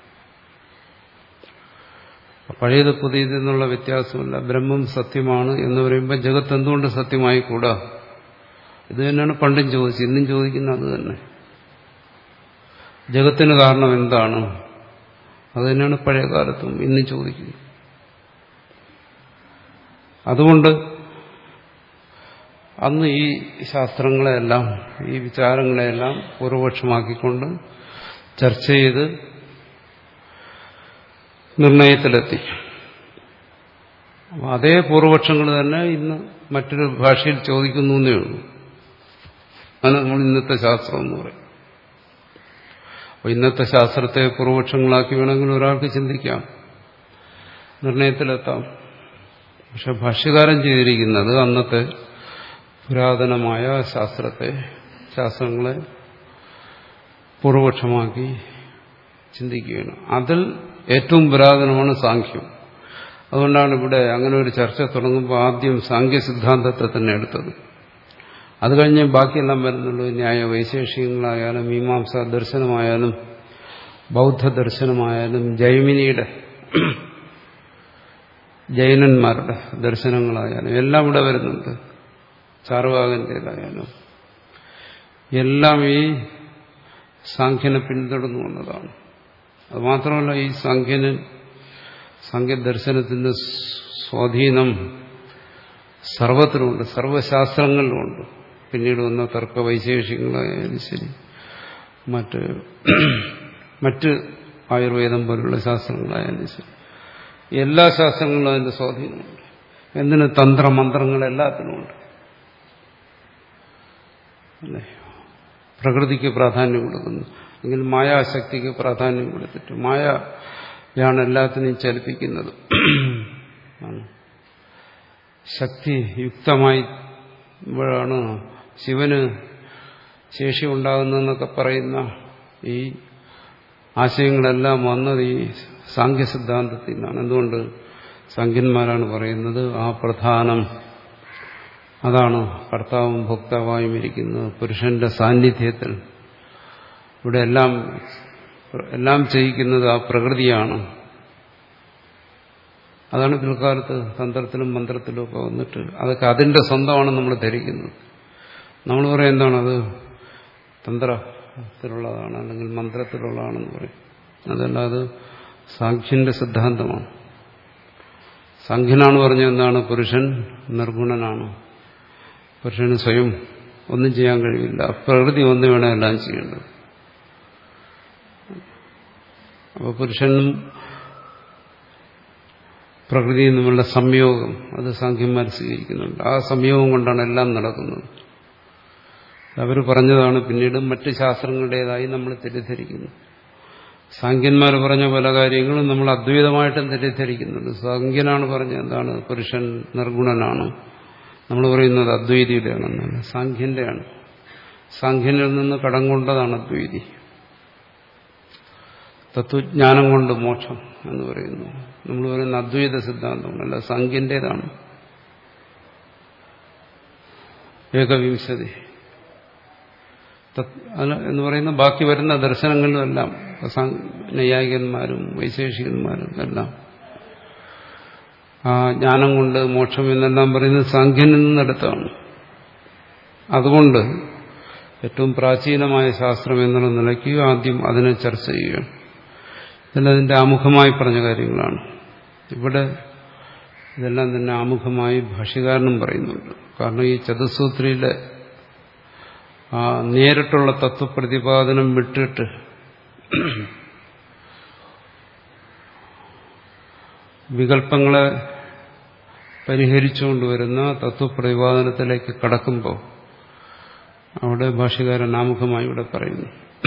പഴയത് പുതിയത് എന്നുള്ള വ്യത്യാസമില്ല ബ്രഹ്മം സത്യമാണ് എന്ന് പറയുമ്പോൾ ജഗത്ത് എന്തുകൊണ്ട് സത്യമായിക്കൂടാ ഇത് തന്നെയാണ് പണ്ടും ചോദിച്ചത് ഇന്നും ചോദിക്കുന്ന അത് തന്നെ ജഗത്തിന് കാരണം എന്താണ് അത് തന്നെയാണ് പഴയ കാലത്തും ഇന്നും ചോദിക്കുന്നത് അതുകൊണ്ട് അന്ന് ഈ ശാസ്ത്രങ്ങളെല്ലാം ഈ വിചാരങ്ങളെല്ലാം പൂർവപക്ഷമാക്കിക്കൊണ്ട് ചർച്ച ചെയ്ത് നിർണയത്തിലെത്തി അപ്പോൾ അതേ പൂർവപക്ഷങ്ങൾ തന്നെ ഇന്ന് മറ്റൊരു ഭാഷയിൽ ചോദിക്കുന്നു എന്നേ ഉള്ളൂ അതാണ് നമ്മൾ ഇന്നത്തെ ശാസ്ത്രം എന്ന് പറയും അപ്പോൾ ഇന്നത്തെ ശാസ്ത്രത്തെ പൂർവപക്ഷങ്ങളാക്കി വേണമെങ്കിൽ ഒരാൾക്ക് ചിന്തിക്കാം നിർണയത്തിലെത്താം പക്ഷെ ഭാഷ്യകാരൻ ചെയ്തിരിക്കുന്നത് അന്നത്തെ പുരാതനമായ ശാസ്ത്രത്തെ ശാസ്ത്രങ്ങളെ പൂർവപക്ഷമാക്കി ചിന്തിക്കുകയാണ് അതിൽ ഏറ്റവും പുരാതനമാണ് സാഖ്യം അതുകൊണ്ടാണ് ഇവിടെ അങ്ങനെ ഒരു ചർച്ച തുടങ്ങുമ്പോൾ ആദ്യം സാഖ്യ സിദ്ധാന്തത്തെ തന്നെ എടുത്തത് അത് കഴിഞ്ഞ് ബാക്കിയെല്ലാം വരുന്നുള്ളൂ ന്യായ വൈശേഷികങ്ങളായാലും മീമാംസ ദർശനമായാലും ബൗദ്ധ ദർശനമായാലും ജൈമിനിയുടെ ജൈനന്മാരുടെ ദർശനങ്ങളായാലും എല്ലാം ഇവിടെ വരുന്നുണ്ട് ചാർവാകന്റേതായാലും എല്ലാം ഈ സാഖ്യനെ പിന്തുടർന്നു വന്നതാണ് അത് മാത്രമല്ല ഈ സാഖ്യന് സാഖ്യദർശനത്തിന്റെ സ്വാധീനം സർവത്തിലുമുണ്ട് സർവശാസ്ത്രങ്ങളിലുമുണ്ട് പിന്നീട് വന്ന തർക്ക വൈശേഷികളായാലും ശരി മറ്റ് മറ്റ് ആയുർവേദം പോലുള്ള ശാസ്ത്രങ്ങളായാലും ശരി എല്ലാ ശാസ്ത്രങ്ങളിലും അതിന്റെ സ്വാധീനമുണ്ട് എന്തിന് തന്ത്രമന്ത്രങ്ങൾ എല്ലാത്തിനുമുണ്ട് അല്ലേ പ്രകൃതിക്ക് പ്രാധാന്യം കൊടുക്കുന്നു എങ്കിൽ മായാശക്തിക്ക് പ്രാധാന്യം കൊടുത്തിട്ട് മായയാണ് എല്ലാത്തിനെയും ചലിപ്പിക്കുന്നത് ശക്തി യുക്തമായിപ്പോഴാണ് ശിവന് ശേഷി ഉണ്ടാകുന്നതെന്നൊക്കെ പറയുന്ന ഈ ആശയങ്ങളെല്ലാം വന്നത് ഈ സാഖ്യ സിദ്ധാന്തത്തിൽ നിന്നാണ് എന്തുകൊണ്ട് സംഖ്യന്മാരാണ് പറയുന്നത് ആ പ്രധാനം അതാണ് കർത്താവും ഭോക്താവായും ഇരിക്കുന്നത് പുരുഷന്റെ സാന്നിധ്യത്തിൽ ഇവിടെ എല്ലാം എല്ലാം ചെയ്യിക്കുന്നത് ആ പ്രകൃതിയാണ് അതാണ് പിൽക്കാലത്ത് തന്ത്രത്തിലും മന്ത്രത്തിലും ഒക്കെ വന്നിട്ട് അതൊക്കെ അതിന്റെ സ്വന്തമാണ് നമ്മൾ ധരിക്കുന്നത് നമ്മൾ പറയും എന്താണത് തന്ത്രത്തിലുള്ളതാണ് അല്ലെങ്കിൽ മന്ത്രത്തിലുള്ളതാണെന്ന് പറയും അതല്ല അത് സാഖ്യന്റെ സിദ്ധാന്തമാണ് സാഖ്യനാണ് പറഞ്ഞത് എന്താണ് പുരുഷൻ നിർഗുണനാണ് പുരുഷന് സ്വയം ഒന്നും ചെയ്യാൻ കഴിയില്ല പ്രകൃതി ഒന്നു വേണം എല്ലാം ചെയ്യേണ്ടത് അപ്പോൾ പുരുഷനും പ്രകൃതിയും തമ്മിലുള്ള സംയോഗം അത് സാഖ്യന്മാർ സ്വീകരിക്കുന്നുണ്ട് ആ സംയോഗം കൊണ്ടാണ് എല്ലാം നടക്കുന്നത് അവർ പറഞ്ഞതാണ് പിന്നീട് മറ്റ് ശാസ്ത്രങ്ങളുടേതായി നമ്മൾ തെറ്റിദ്ധരിക്കുന്നു സാഖ്യന്മാർ പറഞ്ഞ പല കാര്യങ്ങളും നമ്മൾ അദ്വൈതമായിട്ടും തെറ്റിദ്ധരിക്കുന്നുണ്ട് സാഖ്യനാണ് പറഞ്ഞത് എന്താണ് പുരുഷൻ നിർഗുണനാണ് നമ്മൾ പറയുന്നത് അദ്വൈതിയുടെയാണെന്നല്ല സാഖ്യന്റെയാണ് സാഖ്യനിൽ നിന്ന് കടം കൊണ്ടതാണ് അദ്വൈതി തത്വജ്ഞാനം കൊണ്ട് മോക്ഷം എന്ന് പറയുന്നു നമ്മൾ പറയുന്ന അദ്വൈത സിദ്ധാന്തമല്ല സാഖ്യന്റേതാണ് ഏകവിംശതി എന്ന് പറയുന്ന ബാക്കി വരുന്ന ദർശനങ്ങളിലുമെല്ലാം നൈയായികന്മാരും വൈശേഷികന്മാരും എല്ലാം ആ ജ്ഞാനം കൊണ്ട് മോക്ഷം എന്നെല്ലാം പറയുന്നത് സാഖ്യനിൽ നിന്നെടുത്താണ് അതുകൊണ്ട് ഏറ്റവും പ്രാചീനമായ ശാസ്ത്രം എന്നുള്ള നിലയ്ക്ക് ആദ്യം അതിനെ ചർച്ച ചെയ്യുകയാണ് ഇതെല്ലാം ആമുഖമായി പറഞ്ഞ കാര്യങ്ങളാണ് ഇവിടെ ഇതെല്ലാം തന്നെ ആമുഖമായി ഭാഷ്യകാരനും പറയുന്നുണ്ട് കാരണം ഈ ചതുസൂത്രിയിലെ ആ നേരിട്ടുള്ള തത്വപ്രതിപാദനം വിട്ടിട്ട് വികല്പങ്ങളെ പരിഹരിച്ചുകൊണ്ടുവരുന്ന തത്വപ്രതിപാദനത്തിലേക്ക് കടക്കുമ്പോൾ അവിടെ ഭാഷ്യകാരൻ ആമുഖമായി ഇവിടെ പറയുന്നു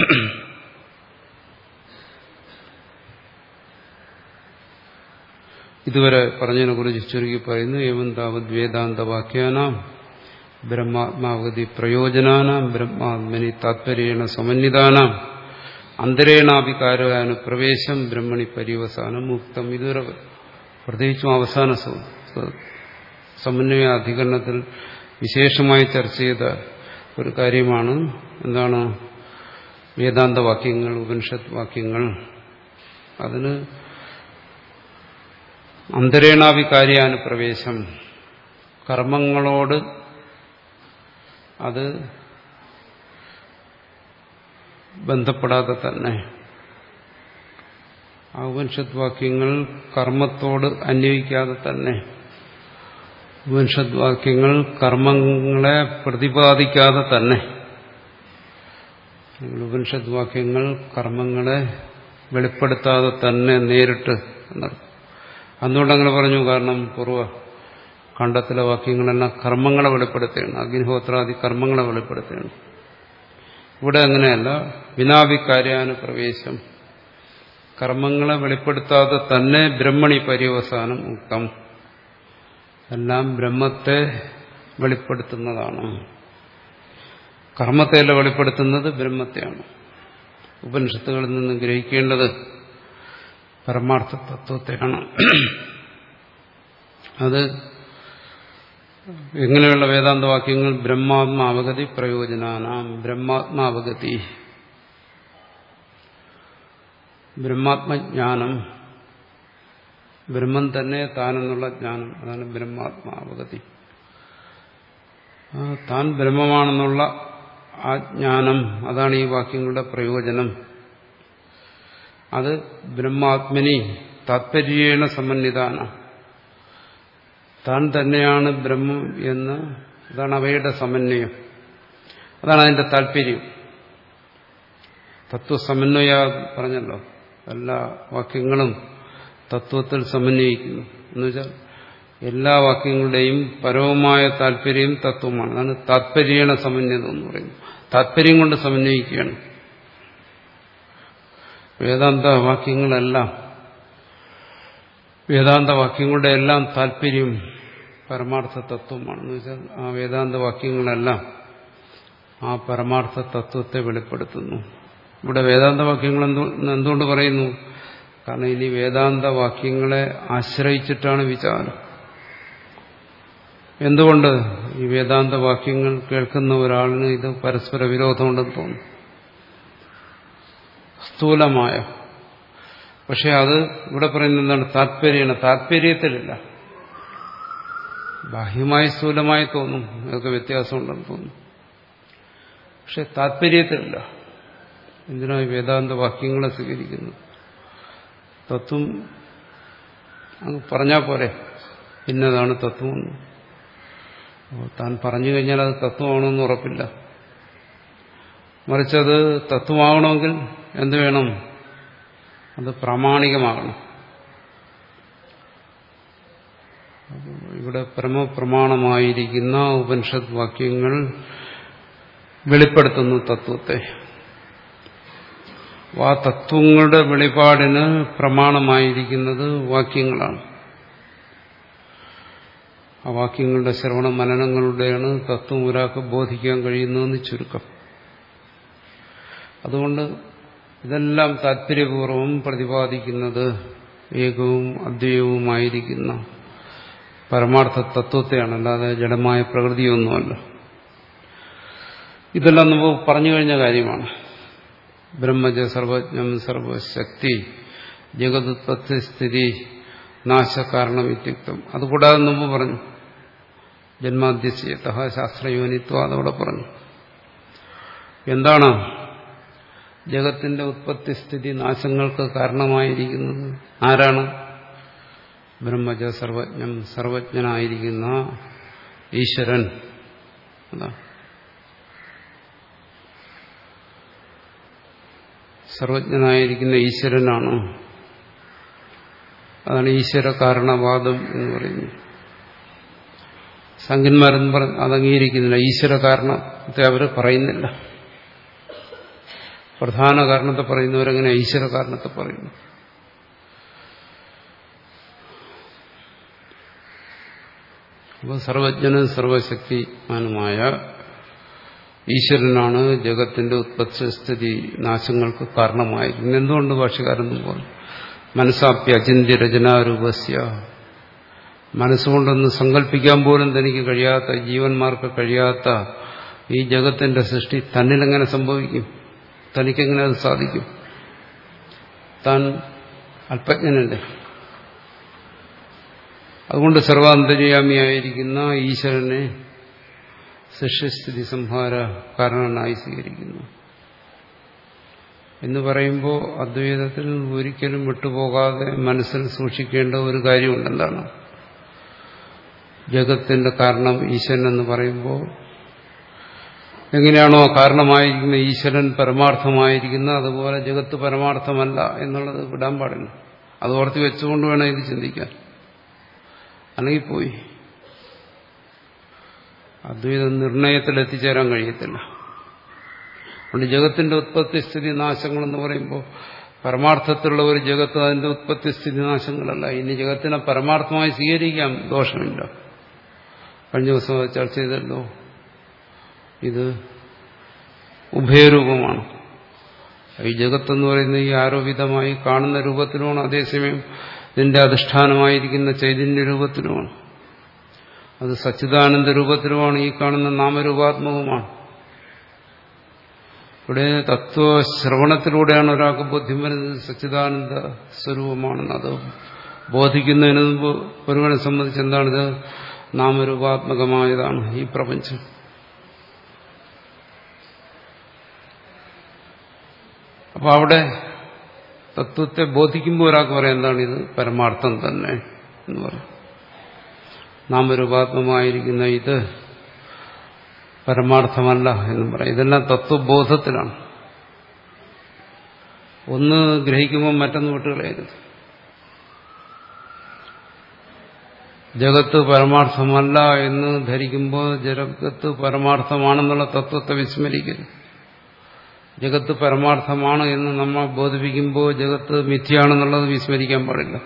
ഇതുവരെ പറഞ്ഞതിനെ കുറിച്ച് ചുരുക്കി പറയുന്നു ഏവം താവത് വേദാന്ത വാക്യാനാം ബ്രഹ്മാത്മാവതി പ്രയോജനാനാം ബ്രഹ്മാത്മനി താത്പര്യേണ സമന്വിതാനാം അന്തരേണാഭികാരാനു പ്രവേശം ബ്രഹ്മണി പര്യവസാനം മുക്തം ഇതുവരെ പ്രത്യേകിച്ചും അവസാന സമന്വയ അധികരണത്തിൽ വിശേഷമായി ചർച്ച ചെയ്ത ഒരു കാര്യമാണ് എന്താണ് വേദാന്ത വാക്യങ്ങൾ ഉപനിഷത്ത് വാക്യങ്ങൾ അതിന് അന്തരേണാവികാര്യാനുപ്രവേശം കർമ്മങ്ങളോട് അത് ബന്ധപ്പെടാതെ തന്നെ ആ ഉപനിഷത് വാക്യങ്ങൾ കർമ്മത്തോട് അന്വയിക്കാതെ തന്നെ ഉപനിഷത് വാക്യങ്ങൾ കർമ്മങ്ങളെ പ്രതിപാദിക്കാതെ തന്നെ ഉപനിഷത് വാക്യങ്ങൾ കർമ്മങ്ങളെ വെളിപ്പെടുത്താതെ തന്നെ നേരിട്ട് എന്നർത്ഥം അതുകൊണ്ട് അങ്ങനെ പറഞ്ഞു കാരണം പൂർവ്വ കണ്ടത്തിലെ വാക്യങ്ങളെല്ലാം കർമ്മങ്ങളെ വെളിപ്പെടുത്തുകയാണ് അഗ്നിഹോത്രാദി കർമ്മങ്ങളെ വെളിപ്പെടുത്തുകയാണ് ഇവിടെ അങ്ങനെയല്ല വിനാവികാര്യാനുപ്രവേശം കർമ്മങ്ങളെ വെളിപ്പെടുത്താതെ തന്നെ ബ്രഹ്മണി പര്യവസാനം ഉക്തം എല്ലാം ബ്രഹ്മത്തെ വെളിപ്പെടുത്തുന്നതാണ് കർമ്മത്തെയല്ല വെളിപ്പെടുത്തുന്നത് ബ്രഹ്മത്തെയാണ് ഉപനിഷത്തുകളിൽ നിന്ന് ഗ്രഹിക്കേണ്ടത് പരമാർത്ഥ തത്വത്തെയാണ് അത് എങ്ങനെയുള്ള വേദാന്തവാക്യങ്ങൾ ബ്രഹ്മാത്മാവഗതി പ്രയോജനാനാം ബ്രഹ്മാത്മാവഗതി ബ്രഹ്മാത്മജ്ഞാനം ബ്രഹ്മം തന്നെ താനെന്നുള്ള ജ്ഞാനം അതാണ് ബ്രഹ്മാത്മാവഗതി താൻ ബ്രഹ്മമാണെന്നുള്ള ആ ജ്ഞാനം അതാണ് ഈ വാക്യങ്ങളുടെ പ്രയോജനം അത് ബ്രഹ്മാത്മനി താത്പര്യേണ സമന്വിതാണ് താൻ തന്നെയാണ് ബ്രഹ്മം എന്ന് അതാണ് അവയുടെ സമന്വയം അതാണ് അതിന്റെ താല്പര്യം തത്വസമന്വയ പറഞ്ഞല്ലോ എല്ലാ വാക്യങ്ങളും തത്വത്തിൽ സമന്വയിക്കുന്നു എന്നുവെച്ചാൽ എല്ലാ വാക്യങ്ങളുടെയും പരമമായ താല്പര്യം തത്വമാണ് അതാണ് താത്പര്യേണ സമന്വയം എന്ന് പറയുന്നത് താല്പര്യം കൊണ്ട് സമന്വയിക്കുകയാണ് വേദാന്ത വാക്യങ്ങളെല്ലാം വേദാന്ത വാക്യങ്ങളുടെ എല്ലാം താല്പര്യം പരമാർത്ഥ തത്വമാണെന്ന് വെച്ചാൽ ആ വേദാന്ത വാക്യങ്ങളെല്ലാം ആ പരമാർത്ഥ തത്വത്തെ വെളിപ്പെടുത്തുന്നു ഇവിടെ വേദാന്ത വാക്യങ്ങൾ എന്തുകൊണ്ട് പറയുന്നു കാരണം ഇനി വേദാന്ത വാക്യങ്ങളെ ആശ്രയിച്ചിട്ടാണ് വിചാരം എന്തുകൊണ്ട് ഈ വേദാന്ത വാക്യങ്ങൾ കേൾക്കുന്ന ഒരാളിന് ഇത് പരസ്പര വിരോധമുണ്ടെന്ന് തോന്നും സ്ഥൂലമായ പക്ഷെ അത് ഇവിടെ പറയുന്നത് എന്താണ് താല്പര്യമാണ് താല്പര്യത്തിലില്ല ബാഹ്യമായി സ്ഥൂലമായി തോന്നും അതൊക്കെ വ്യത്യാസമുണ്ടെന്ന് തോന്നും പക്ഷെ താല്പര്യത്തിലില്ല എന്തിനാ ഈ വേദാന്ത വാക്യങ്ങളെ സ്വീകരിക്കുന്നത് തത്വം അങ്ങ് പറഞ്ഞാൽ പോരെ ഇന്നതാണ് തത്വമെന്ന് അപ്പോൾ താൻ പറഞ്ഞു കഴിഞ്ഞാൽ അത് തത്വമാണെന്ന് ഉറപ്പില്ല മറിച്ചത് തത്വമാകണമെങ്കിൽ എന്ത് വേണം അത് പ്രാമാണികമാകണം ഇവിടെ പരമപ്രമാണമായിരിക്കുന്ന ഉപനിഷത് വാക്യങ്ങൾ വെളിപ്പെടുത്തുന്നു തത്വത്തെ ആ തത്വങ്ങളുടെ വെളിപാടിന് പ്രമാണമായിരിക്കുന്നത് വാക്യങ്ങളാണ് ആ വാക്യങ്ങളുടെ ശ്രവണ മനനങ്ങളുടെയാണ് തത്വം ഒരാൾക്ക് ബോധിക്കാൻ കഴിയുന്നതെന്ന് ചുരുക്കം അതുകൊണ്ട് ഇതെല്ലാം താല്പര്യപൂർവം പ്രതിപാദിക്കുന്നത് ഏകവും അദ്വൈതവുമായിരിക്കുന്ന പരമാർത്ഥ തത്വത്തെയാണ് അല്ലാതെ ജഡമായ പ്രകൃതിയൊന്നുമല്ല ഇതെല്ലാം നമ്മൾ പറഞ്ഞു കഴിഞ്ഞ കാര്യമാണ് ബ്രഹ്മജ സർവജ്ഞം സർവശക്തി ജഗതുത്പത്തി സ്ഥിതി നാശകാരണം ഇത്യുക്തം അതുകൂടാതെ മുമ്പ് പറഞ്ഞു ജന്മാദ്യസ്യത ശാസ്ത്രയോനിത്വം അതോടെ പറഞ്ഞു എന്താണ് ജഗത്തിന്റെ ഉത്പത്തി സ്ഥിതി നാശങ്ങൾക്ക് കാരണമായിരിക്കുന്നത് ആരാണ് ബ്രഹ്മജ സർവജ്ഞം സർവജ്ഞനായിരിക്കുന്ന ഈശ്വരൻ അതാ സർവജ്ഞനായിരിക്കുന്ന ഈശ്വരനാണ് അതാണ് ഈശ്വര കാരണവാദം എന്ന് പറയുന്നത് സംഖ്യന്മാരെന്ന് പറഞ്ഞ് അത് അംഗീകരിക്കുന്നില്ല ഈശ്വര കാരണത്തെ അവർ പറയുന്നില്ല പ്രധാന കാരണത്തെ പറയുന്നവരെങ്ങനെ ഈശ്വര കാരണത്തെ പറയുന്നു അപ്പോൾ സർവജ്ഞനും സർവശക്തിമാനുമായ ഈശ്വരനാണ് ജഗത്തിന്റെ ഉത്പത്തിസ്ഥിതി നാശങ്ങൾക്ക് കാരണമായിരിക്കുന്നത് എന്തുകൊണ്ട് ഭാഷകാരെന്നും പറഞ്ഞു മനസ്സാപ്യ അചിന്യ രചനാരൂപസ്യ മനസ്സുകൊണ്ടൊന്ന് സങ്കല്പിക്കാൻ പോലും തനിക്ക് കഴിയാത്ത ജീവന്മാർക്ക് കഴിയാത്ത ഈ ജഗത്തിന്റെ സൃഷ്ടി തന്നിലെങ്ങനെ സംഭവിക്കും തനിക്കെങ്ങനെ അത് സാധിക്കും താൻ അല്പജ്ഞനല്ലേ അതുകൊണ്ട് സർവാന്തര്യാമിയായിരിക്കുന്ന ഈശ്വരനെ സൃഷ്ടിസ്ഥിതി സംഹാര കാരണനായി സ്വീകരിക്കുന്നു എന്ന് പറയുമ്പോൾ അദ്വൈതത്തിൽ ഒരിക്കലും വിട്ടുപോകാതെ മനസ്സിൽ സൂക്ഷിക്കേണ്ട ഒരു കാര്യമുണ്ട് എന്താണ് ജഗത്തിന്റെ കാരണം ഈശ്വരൻ എന്ന് പറയുമ്പോൾ എങ്ങനെയാണോ കാരണമായിരിക്കുന്ന ഈശ്വരൻ പരമാർത്ഥമായിരിക്കുന്ന അതുപോലെ ജഗത്ത് പരമാർത്ഥമല്ല എന്നുള്ളത് വിടാൻ പാടില്ല അത് ഓർത്തി വെച്ചുകൊണ്ട് വേണം ഇത് ചിന്തിക്കാൻ അല്ലെങ്കിൽ പോയി അദ്വൈത നിർണയത്തിൽ എത്തിച്ചേരാൻ കഴിയത്തില്ല അതുകൊണ്ട് ജഗത്തിന്റെ ഉത്പത്തി സ്ഥിതി നാശങ്ങളെന്ന് പറയുമ്പോൾ പരമാർത്ഥത്തിലുള്ള ഒരു ജഗത്ത് അതിന്റെ ഉത്പത്തി സ്ഥിതി നാശങ്ങളല്ല ഇനി ജഗത്തിനെ പരമാർത്ഥമായി സ്വീകരിക്കാം ദോഷമില്ല കഴിഞ്ഞ ദിവസം ചർച്ച ചെയ്തല്ലോ ഇത് ഉഭയരൂപമാണ് ഈ ജഗത്തെന്ന് പറയുന്ന ഈ ആരോപിതമായി കാണുന്ന രൂപത്തിലുമാണ് അതേസമയം ഇതിന്റെ അധിഷ്ഠാനമായിരിക്കുന്ന ചൈതന്യ രൂപത്തിലുമാണ് അത് സച്ചിദാനന്ദ രൂപത്തിലുമാണ് ഈ കാണുന്ന നാമരൂപാത്മകവുമാണ് ഇവിടെ തത്വശ്രവണത്തിലൂടെയാണ് ഒരാൾക്ക് ബോധ്യം വരുന്നത് സച്ചിദാനന്ദ സ്വരൂപമാണെന്ന് അത് ബോധിക്കുന്നതിന് മുമ്പ് ഒരുവനെ സംബന്ധിച്ച് എന്താണിത് നാമരൂപാത്മകമായതാണ് ഈ പ്രപഞ്ചം അപ്പൊ അവിടെ തത്വത്തെ ബോധിക്കുമ്പോൾ ഒരാൾക്ക് പറയാം എന്താണ് ഇത് പരമാർത്ഥം തന്നെ എന്ന് പറയും നാമരൂപാത്മമായിരിക്കുന്ന ഇത് പരമാർത്ഥമല്ല എന്നും പറയാം ഇതെല്ലാം തത്വബോധത്തിലാണ് ഒന്ന് ഗ്രഹിക്കുമ്പോൾ മറ്റൊന്ന് വിട്ടുകളയരുത് ജഗത്ത് പരമാർത്ഥമല്ല എന്ന് ധരിക്കുമ്പോൾ ജഗത്ത് പരമാർത്ഥമാണെന്നുള്ള തത്വത്തെ വിസ്മരിക്കരുത് ജഗത്ത് പരമാർത്ഥമാണ് എന്ന് നമ്മൾ ബോധിപ്പിക്കുമ്പോൾ ജഗത്ത് മിഥ്യയാണെന്നുള്ളത് വിസ്മരിക്കാൻ പാടില്ല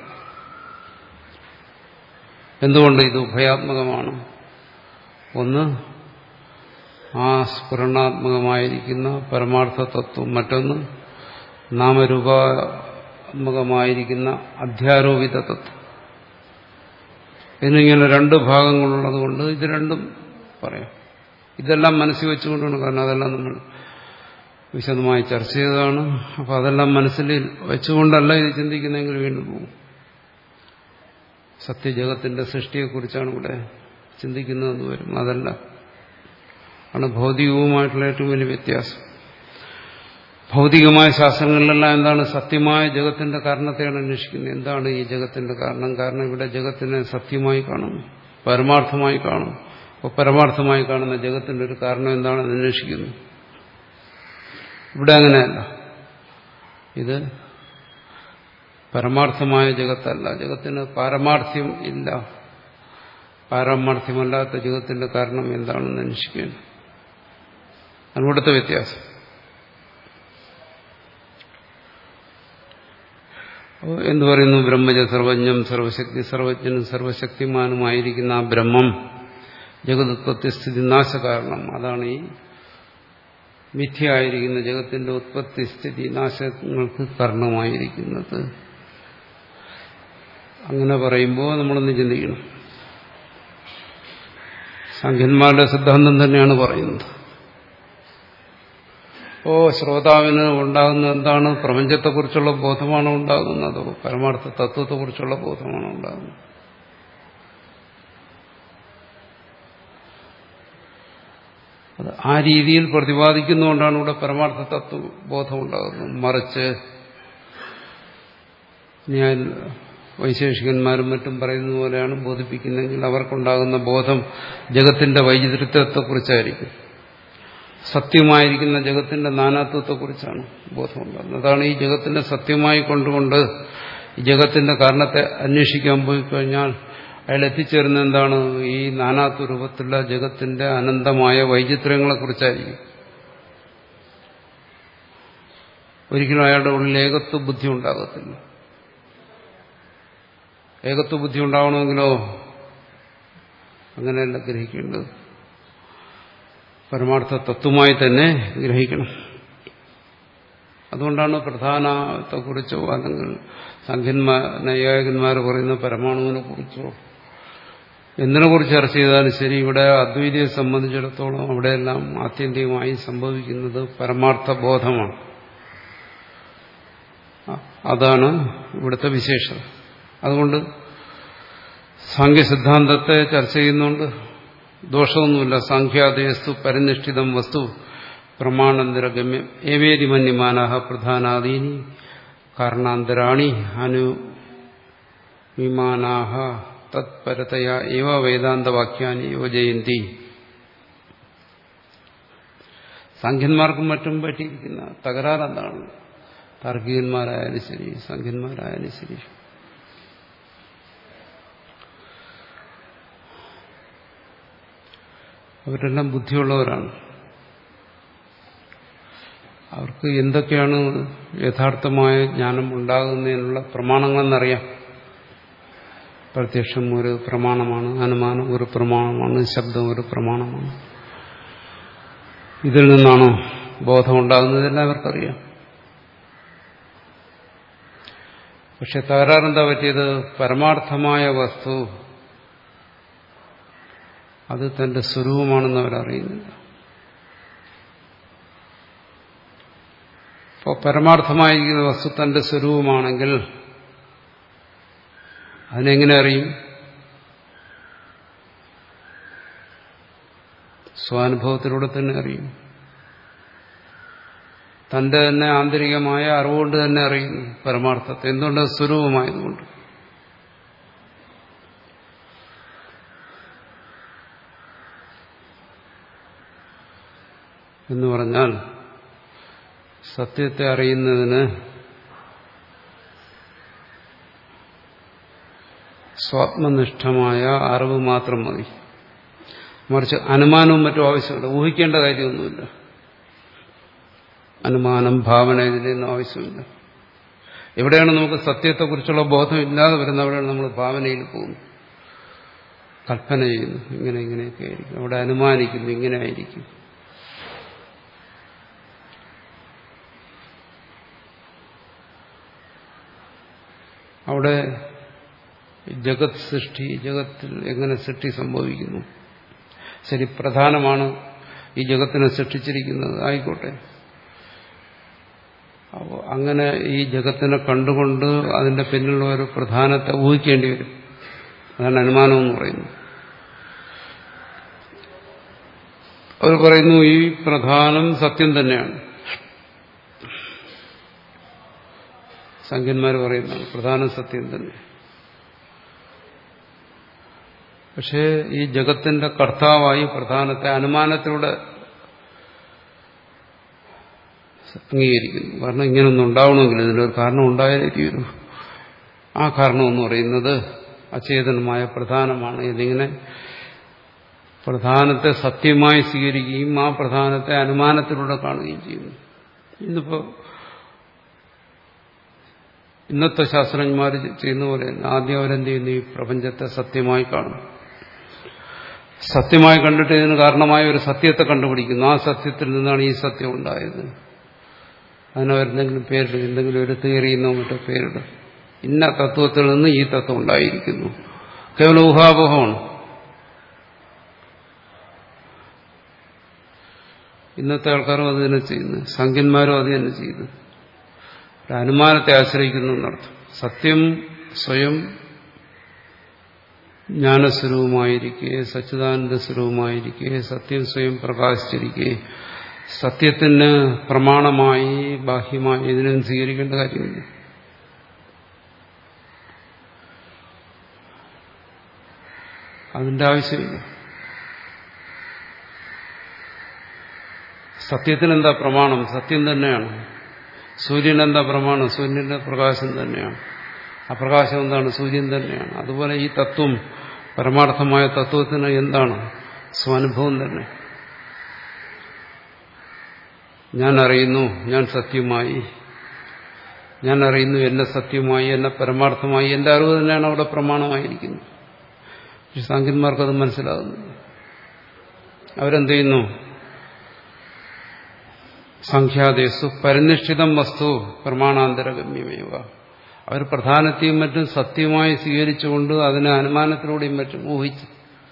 എന്തുകൊണ്ട് ഇത് ഉഭയാത്മകമാണ് ഒന്ന് ആ സ്ഫുരണാത്മകമായിരിക്കുന്ന പരമാർത്ഥ തത്വം മറ്റൊന്ന് നാമരൂപാത്മകമായിരിക്കുന്ന അധ്യാരോപിത തത്വം എന്നിങ്ങനെ രണ്ട് ഭാഗങ്ങളുള്ളത് കൊണ്ട് ഇത് രണ്ടും പറയാം ഇതെല്ലാം മനസ്സിൽ വെച്ചുകൊണ്ടാണ് കാരണം അതെല്ലാം നമ്മൾ വിശദമായി ചർച്ച ചെയ്തതാണ് അപ്പോൾ അതെല്ലാം മനസ്സിൽ വെച്ചുകൊണ്ടല്ല ഇത് ചിന്തിക്കുന്നെങ്കിൽ വീണ്ടും പോകും സത്യജഗത്തിന്റെ സൃഷ്ടിയെക്കുറിച്ചാണ് ഇവിടെ ചിന്തിക്കുന്നതെന്ന് വരും അതല്ല ആണ് ഭൗതികവുമായിട്ടുള്ള ഏറ്റവും വലിയ വ്യത്യാസം ഭൗതികമായ ശാസ്ത്രങ്ങളിലെല്ലാം എന്താണ് സത്യമായ ജഗത്തിന്റെ കാരണത്തെയാണ് അന്വേഷിക്കുന്നത് എന്താണ് ഈ ജഗത്തിന്റെ കാരണം കാരണം ഇവിടെ ജഗത്തിനെ സത്യമായി കാണുന്നു പരമാർത്ഥമായി കാണും അപ്പോൾ പരമാർത്ഥമായി കാണുന്ന ജഗത്തിന്റെ ഒരു കാരണം എന്താണെന്ന് അന്വേഷിക്കുന്നു ഇവിടെ അങ്ങനെയല്ല ഇത് പരമാർത്ഥമായ ജഗത്തല്ല ജഗത്തിന് പാരമാർത്ഥ്യം ഇല്ല പാരമാർത്ഥ്യമല്ലാത്ത ജഗത്തിന്റെ കാരണം എന്താണെന്ന് അന്വേഷിക്കുകയാണ് അതിവിടുത്തെ വ്യത്യാസം എന്ന് പറയുന്നു ബ്രഹ്മജ സർവജ്ഞം സർവശക്തി സർവജ്ഞനും സർവശക്തിമാനുമായിരിക്കുന്ന ആ ബ്രഹ്മം ജഗതുത്പത്തി സ്ഥിതി നാശകാരണം അതാണ് ഈ മിഥ്യയായിരിക്കുന്ന ജഗത്തിന്റെ ഉത്പത്തി സ്ഥിതി നാശങ്ങൾക്ക് കാരണമായിരിക്കുന്നത് അങ്ങനെ പറയുമ്പോൾ നമ്മളൊന്ന് ചിന്തിക്കണം സംഖ്യന്മാരുടെ സിദ്ധാന്തം തന്നെയാണ് പറയുന്നത് ഓ ശ്രോതാവിന് ഉണ്ടാകുന്ന എന്താണ് പ്രപഞ്ചത്തെക്കുറിച്ചുള്ള ബോധമാണോ ഉണ്ടാകുന്നത് പരമാർത്ഥ തത്വത്തെക്കുറിച്ചുള്ള ബോധമാണോ ഉണ്ടാകുന്നത് അത് ആ രീതിയിൽ പ്രതിപാദിക്കുന്നതുകൊണ്ടാണ് ഇവിടെ പരമാർത്ഥ തത്വബോധം ഉണ്ടാകുന്നത് മറിച്ച് ഞാൻ വൈശേഷികന്മാരും മറ്റും പറയുന്ന പോലെയാണ് ബോധിപ്പിക്കുന്നതെങ്കിൽ അവർക്കുണ്ടാകുന്ന ബോധം ജഗത്തിന്റെ വൈചിത്ര്യത്വത്തെക്കുറിച്ചായിരിക്കും സത്യമായിരിക്കുന്ന ജഗത്തിന്റെ നാനാത്വത്തെക്കുറിച്ചാണ് ബോധമുണ്ടാകുന്നത് അതാണ് ഈ ജഗത്തിന്റെ സത്യമായി കൊണ്ടുകൊണ്ട് ഈ ജഗത്തിന്റെ കാരണത്തെ അന്വേഷിക്കാൻ പോയി കഴിഞ്ഞാൽ അയാൾ എത്തിച്ചേരുന്ന എന്താണ് ഈ നാനാത്വ രൂപത്തിലുള്ള ജഗത്തിന്റെ അനന്തമായ വൈചിത്ര്യങ്ങളെക്കുറിച്ചായിരിക്കും ഒരിക്കലും അയാളുടെ ഉള്ളിൽ ഏകത്വ ബുദ്ധി ഉണ്ടാകത്തില്ല ഏകത്വ ബുദ്ധി ഉണ്ടാവണമെങ്കിലോ അങ്ങനെയല്ല ഗ്രഹിക്കേണ്ടത് പരമാർത്ഥ തത്വമായി തന്നെ ഗ്രഹിക്കണം അതുകൊണ്ടാണ് പ്രധാനത്തെക്കുറിച്ചോ അല്ലെങ്കിൽ സംഖ്യന്മാർ നൈയായകന്മാർ പറയുന്ന പരമാണുവിനെ കുറിച്ചോ എന്തിനെ കുറിച്ച് ചർച്ച ചെയ്താലും ശരി ഇവിടെ അദ്വൈതിയെ സംബന്ധിച്ചിടത്തോളം അവിടെയെല്ലാം ആത്യന്തികമായി സംഭവിക്കുന്നത് പരമാർത്ഥ ബോധമാണ് അതാണ് ഇവിടുത്തെ വിശേഷത അതുകൊണ്ട് സാഖ്യസിദ്ധാന്തത്തെ ചർച്ച ചെയ്യുന്നുണ്ട് ദോഷമൊന്നുമില്ല സാഖ്യാദയസ്തു പരിനിഷ്ഠിതം വസ്തു പ്രമാണാന്തരഗമ്യം ഏവേദി മന്യമാനാഹ പ്രധാനാദീനി കാരണാന്തരാണി അനുവിമാനാഹ തത്പരതയാ ഏവ വേദാന്തവാക്യാനി യോജയന്തി സംഖ്യന്മാർക്കും മറ്റും പറ്റിയിരിക്കുന്ന തകരാറെന്താണ് താർക്കികന്മാരായാലും ശരി സംഖ്യന്മാരായാലും ശരി അവരെല്ലാം ബുദ്ധിയുള്ളവരാണ് അവർക്ക് എന്തൊക്കെയാണ് യഥാർത്ഥമായ ജ്ഞാനം ഉണ്ടാകുന്നതിനുള്ള പ്രമാണങ്ങളെന്നറിയാം പ്രത്യക്ഷം ഒരു പ്രമാണമാണ് അനുമാനം ഒരു പ്രമാണമാണ് ശബ്ദം ഒരു പ്രമാണമാണ് ഇതിൽ നിന്നാണോ ബോധം ഉണ്ടാകുന്നതെല്ലാം അവർക്കറിയാം പക്ഷെ തകരാറെന്താ പറ്റിയത് പരമാർത്ഥമായ വസ്തു അത് തന്റെ സ്വരൂപമാണെന്ന് അവരറിയുന്നില്ല അപ്പോൾ പരമാർത്ഥമായിരിക്കുന്ന വസ്തു തന്റെ സ്വരൂപമാണെങ്കിൽ അതിനെങ്ങനെ അറിയും സ്വാനുഭവത്തിലൂടെ തന്നെ അറിയും തന്റെ തന്നെ ആന്തരികമായ അറിവുകൊണ്ട് തന്നെ അറിയുന്നു പരമാർത്ഥത്തെ എന്തുകൊണ്ട് സ്വരൂപമായതുകൊണ്ട് എന്ന് പറഞ്ഞാൽ സത്യത്തെ അറിയുന്നതിന് സ്വാത്മനിഷ്ഠമായ അറിവ് മാത്രം മതി മറിച്ച് അനുമാനവും മറ്റും ആവശ്യമില്ല ഊഹിക്കേണ്ട കാര്യമൊന്നുമില്ല അനുമാനം ഭാവന ഇതിലൊന്നും ആവശ്യമില്ല എവിടെയാണ് നമുക്ക് സത്യത്തെക്കുറിച്ചുള്ള ബോധം ഇല്ലാതെ വരുന്നത് അവിടെയാണ് നമ്മൾ ഭാവനയിൽ പോകുന്നത് കൽപ്പന ചെയ്യുന്നു ഇങ്ങനെ ഇങ്ങനെയൊക്കെ ആയിരിക്കും അവിടെ അനുമാനിക്കുന്നു ഇങ്ങനെ ആയിരിക്കും അവിടെ ജഗത് സൃഷ്ടി ജഗത്തിൽ എങ്ങനെ സൃഷ്ടി സംഭവിക്കുന്നു ശരി പ്രധാനമാണ് ഈ ജഗത്തിനെ സൃഷ്ടിച്ചിരിക്കുന്നത് ആയിക്കോട്ടെ അപ്പോൾ അങ്ങനെ ഈ ജഗത്തിനെ കണ്ടുകൊണ്ട് അതിന്റെ പിന്നിലുള്ള ഒരു പ്രധാനത്തെ ഊഹിക്കേണ്ടി വരും അതാണ് അനുമാനം എന്ന് പറയുന്നത് അവർ പറയുന്നു ഈ പ്രധാനം സത്യം തന്നെയാണ് സംഖ്യന്മാർ പറയുന്നതാണ് പ്രധാന സത്യം തന്നെ പക്ഷേ ഈ ജഗത്തിന്റെ കർത്താവായി പ്രധാനത്തെ അനുമാനത്തിലൂടെ അംഗീകരിക്കുന്നു കാരണം ഇങ്ങനൊന്നും ഉണ്ടാവണമെങ്കിൽ ഇതിനൊരു കാരണം ഉണ്ടായാലേ തീരൂ ആ കാരണം എന്ന് പറയുന്നത് അചേതനമായ പ്രധാനമാണ് ഇതിങ്ങനെ പ്രധാനത്തെ സത്യമായി സ്വീകരിക്കുകയും ആ പ്രധാനത്തെ അനുമാനത്തിലൂടെ കാണുകയും ചെയ്യുന്നു ഇന്നിപ്പോ ഇന്നത്തെ ശാസ്ത്രജ്ഞന്മാർ ചെയ്യുന്ന പോലെ ആദ്യം അവരെന്ത് ചെയ്യുന്നു ഈ പ്രപഞ്ചത്തെ സത്യമായി കാണും സത്യമായി കണ്ടിട്ട് ഇതിന് കാരണമായ ഒരു സത്യത്തെ കണ്ടുപിടിക്കുന്നു ആ സത്യത്തിൽ നിന്നാണ് ഈ സത്യം ഉണ്ടായത് അതിനവരെന്തെങ്കിലും പേരിടും എന്തെങ്കിലും ഒരു തിയറിയെന്നോ മറ്റോ പേരിടും ഇന്ന തത്വത്തിൽ നിന്ന് ഈ തത്വം ഉണ്ടായിരിക്കുന്നു കേവലം ഊഹാപോഹമാണ് ഇന്നത്തെ ആൾക്കാരും അത് തന്നെ ചെയ്യുന്നു സംഖ്യന്മാരും അത് തന്നെ ചെയ്യുന്നു ഒരു അനുമാനത്തെ ആശ്രയിക്കുന്നു എന്നർത്ഥം സത്യം സ്വയം ജ്ഞാനസ്വരൂപമായിരിക്കെ സച്ചിദാനന്ദ സ്വരൂപമായിരിക്കെ സത്യം സ്വയം പ്രകാശിച്ചിരിക്കെ സത്യത്തിന് പ്രമാണമായി ബാഹ്യമായി ഇതിനും സ്വീകരിക്കേണ്ട കാര്യമില്ല അതിന്റെ ആവശ്യമില്ല സത്യത്തിന് എന്താ പ്രമാണം സത്യം തന്നെയാണ് സൂര്യൻ എന്താ പ്രമാണം സൂര്യന്റെ പ്രകാശം തന്നെയാണ് ആ പ്രകാശം എന്താണ് സൂര്യൻ തന്നെയാണ് അതുപോലെ ഈ തത്വം പരമാർത്ഥമായ തത്വത്തിന് എന്താണ് സ്വാനുഭവം തന്നെ ഞാൻ അറിയുന്നു ഞാൻ സത്യമായി ഞാൻ അറിയുന്നു എന്നെ സത്യമായി എന്നെ പരമാർത്ഥമായി എന്റെ അറിവ് തന്നെയാണ് അവിടെ പ്രമാണമായിരിക്കുന്നത് പക്ഷെ സാങ്കന്മാർക്കത് മനസ്സിലാകുന്നില്ല അവരെന്ത് ചെയ്യുന്നു സംഖ്യാദേശു പരിനിഷ്ഠിതം വസ്തു പ്രമാണാന്തരഗമ്യമേവ അവർ പ്രധാനത്തെയും മറ്റും സത്യമായി സ്വീകരിച്ചുകൊണ്ട് അതിനെ അനുമാനത്തിലൂടെയും മറ്റും ഊഹിച്ച്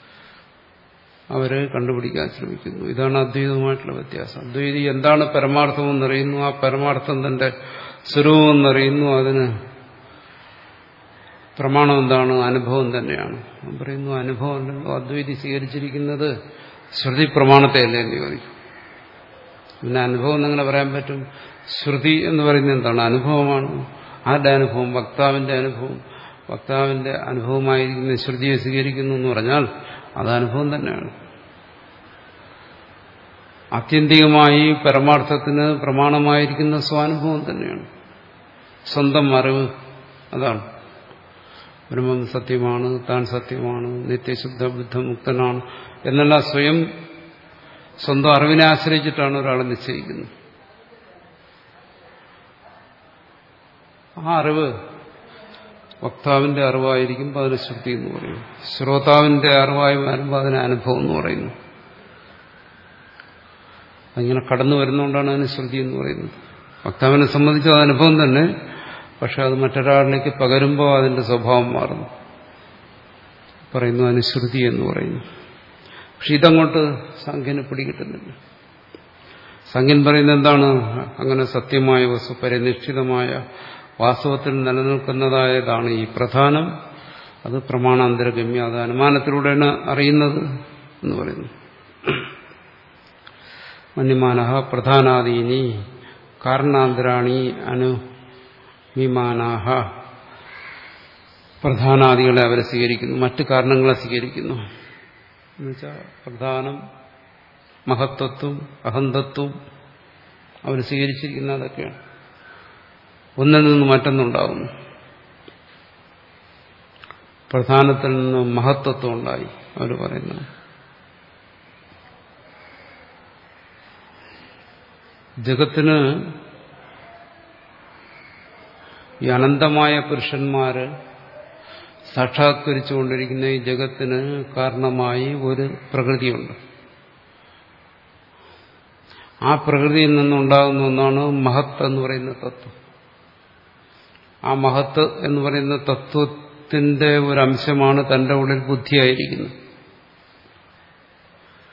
അവര് കണ്ടുപിടിക്കാൻ ശ്രമിക്കുന്നു ഇതാണ് അദ്വൈതവുമായിട്ടുള്ള വ്യത്യാസം അദ്വൈതി എന്താണ് പരമാർത്ഥം എന്നറിയുന്നു ആ പരമാർത്ഥം തന്റെ സ്വരൂപം എന്നറിയുന്നു അതിന് പ്രമാണം എന്താണ് അനുഭവം തന്നെയാണ് ഞാൻ പറയുന്നു അനുഭവം അല്ലല്ലോ അദ്വൈതി സ്വീകരിച്ചിരിക്കുന്നത് ശ്രുതി പ്രമാണത്തെയല്ലേ എന്ന് ചോദിക്കും പിന്നെ അനുഭവം എന്നങ്ങനെ പറയാൻ പറ്റും ശ്രുതി എന്ന് പറയുന്നത് എന്താണ് അനുഭവമാണ് ആരുടെ അനുഭവം വക്താവിന്റെ അനുഭവം വക്താവിന്റെ അനുഭവമായിരിക്കുന്ന ശ്രുതിയെ സ്വീകരിക്കുന്നു എന്ന് പറഞ്ഞാൽ അത് അനുഭവം തന്നെയാണ് ആത്യന്തികമായി പരമാർത്ഥത്തിന് പ്രമാണമായിരിക്കുന്ന സ്വാനുഭവം തന്നെയാണ് സ്വന്തം അറിവ് അതാണ് ബ്രഹ്മം സത്യമാണ് താൻ സത്യമാണ് നിത്യശുദ്ധ ബുദ്ധമുക്തനാണ് എന്നെല്ലാം സ്വയം സ്വന്തം അറിവിനെ ആശ്രയിച്ചിട്ടാണ് ഒരാൾ നിശ്ചയിക്കുന്നത് ആ അറിവ് വക്താവിന്റെ അറിവായിരിക്കുമ്പോൾ അതിന് ശ്രുതി എന്ന് പറയും ശ്രോതാവിന്റെ അറിവായി വരുമ്പോൾ അതിന് അനുഭവം എന്ന് പറയുന്നു അതിങ്ങനെ കടന്നു വരുന്നതുകൊണ്ടാണ് അതിന് ശ്രുതി എന്ന് പറയുന്നത് വക്താവിനെ സംബന്ധിച്ച് അത് അനുഭവം തന്നെ പക്ഷെ അത് മറ്റൊരാളിലേക്ക് പകരുമ്പോൾ അതിന്റെ സ്വഭാവം മാറുന്നു പറയുന്നു അതിന് ശ്രുതി എന്ന് പറയുന്നു പക്ഷെ ഇതങ്ങോട്ട് സംഖ്യന് പിടികിട്ടുന്നില്ല സംഖ്യൻ പറയുന്നത് എന്താണ് അങ്ങനെ സത്യമായ വസ്തു പരിനിഷ്ഠിതമായ വാസ്തവത്തിൽ നിലനിൽക്കുന്നതായതാണ് ഈ പ്രധാനം അത് പ്രമാണാന്തരഗമ്യ അത് അനുമാനത്തിലൂടെയാണ് അറിയുന്നത് എന്ന് പറയുന്നു മന്യമാന പ്രധാനാദീനി കാരണാന്തരാണി അനുമിമാനാഹ പ്രധാനാദികളെ അവരെ സ്വീകരിക്കുന്നു മറ്റു കാരണങ്ങളെ സ്വീകരിക്കുന്നു എന്നുവെച്ചാൽ പ്രധാനം മഹത്വത്വം അഹന്തത്വം അവർ സ്വീകരിച്ചിരിക്കുന്ന അതൊക്കെയാണ് ഒന്നിൽ നിന്ന് മറ്റൊന്നുണ്ടാകുന്നു പ്രധാനത്തിൽ നിന്ന് മഹത്വത്വം ഉണ്ടായി അവർ പറയുന്നു ജഗത്തിന് ഈ അനന്തമായ പുരുഷന്മാര് സാക്ഷാത്കരിച്ചുകൊണ്ടിരിക്കുന്ന ഈ ജഗത്തിന് കാരണമായി ഒരു പ്രകൃതിയുണ്ട് ആ പ്രകൃതിയിൽ നിന്നുണ്ടാകുന്ന ഒന്നാണ് മഹത്ത് എന്ന് പറയുന്ന തത്വം ആ മഹത്ത് എന്ന് പറയുന്ന തത്വത്തിന്റെ ഒരു അംശമാണ് തന്റെ ഉള്ളിൽ ബുദ്ധിയായിരിക്കുന്നത്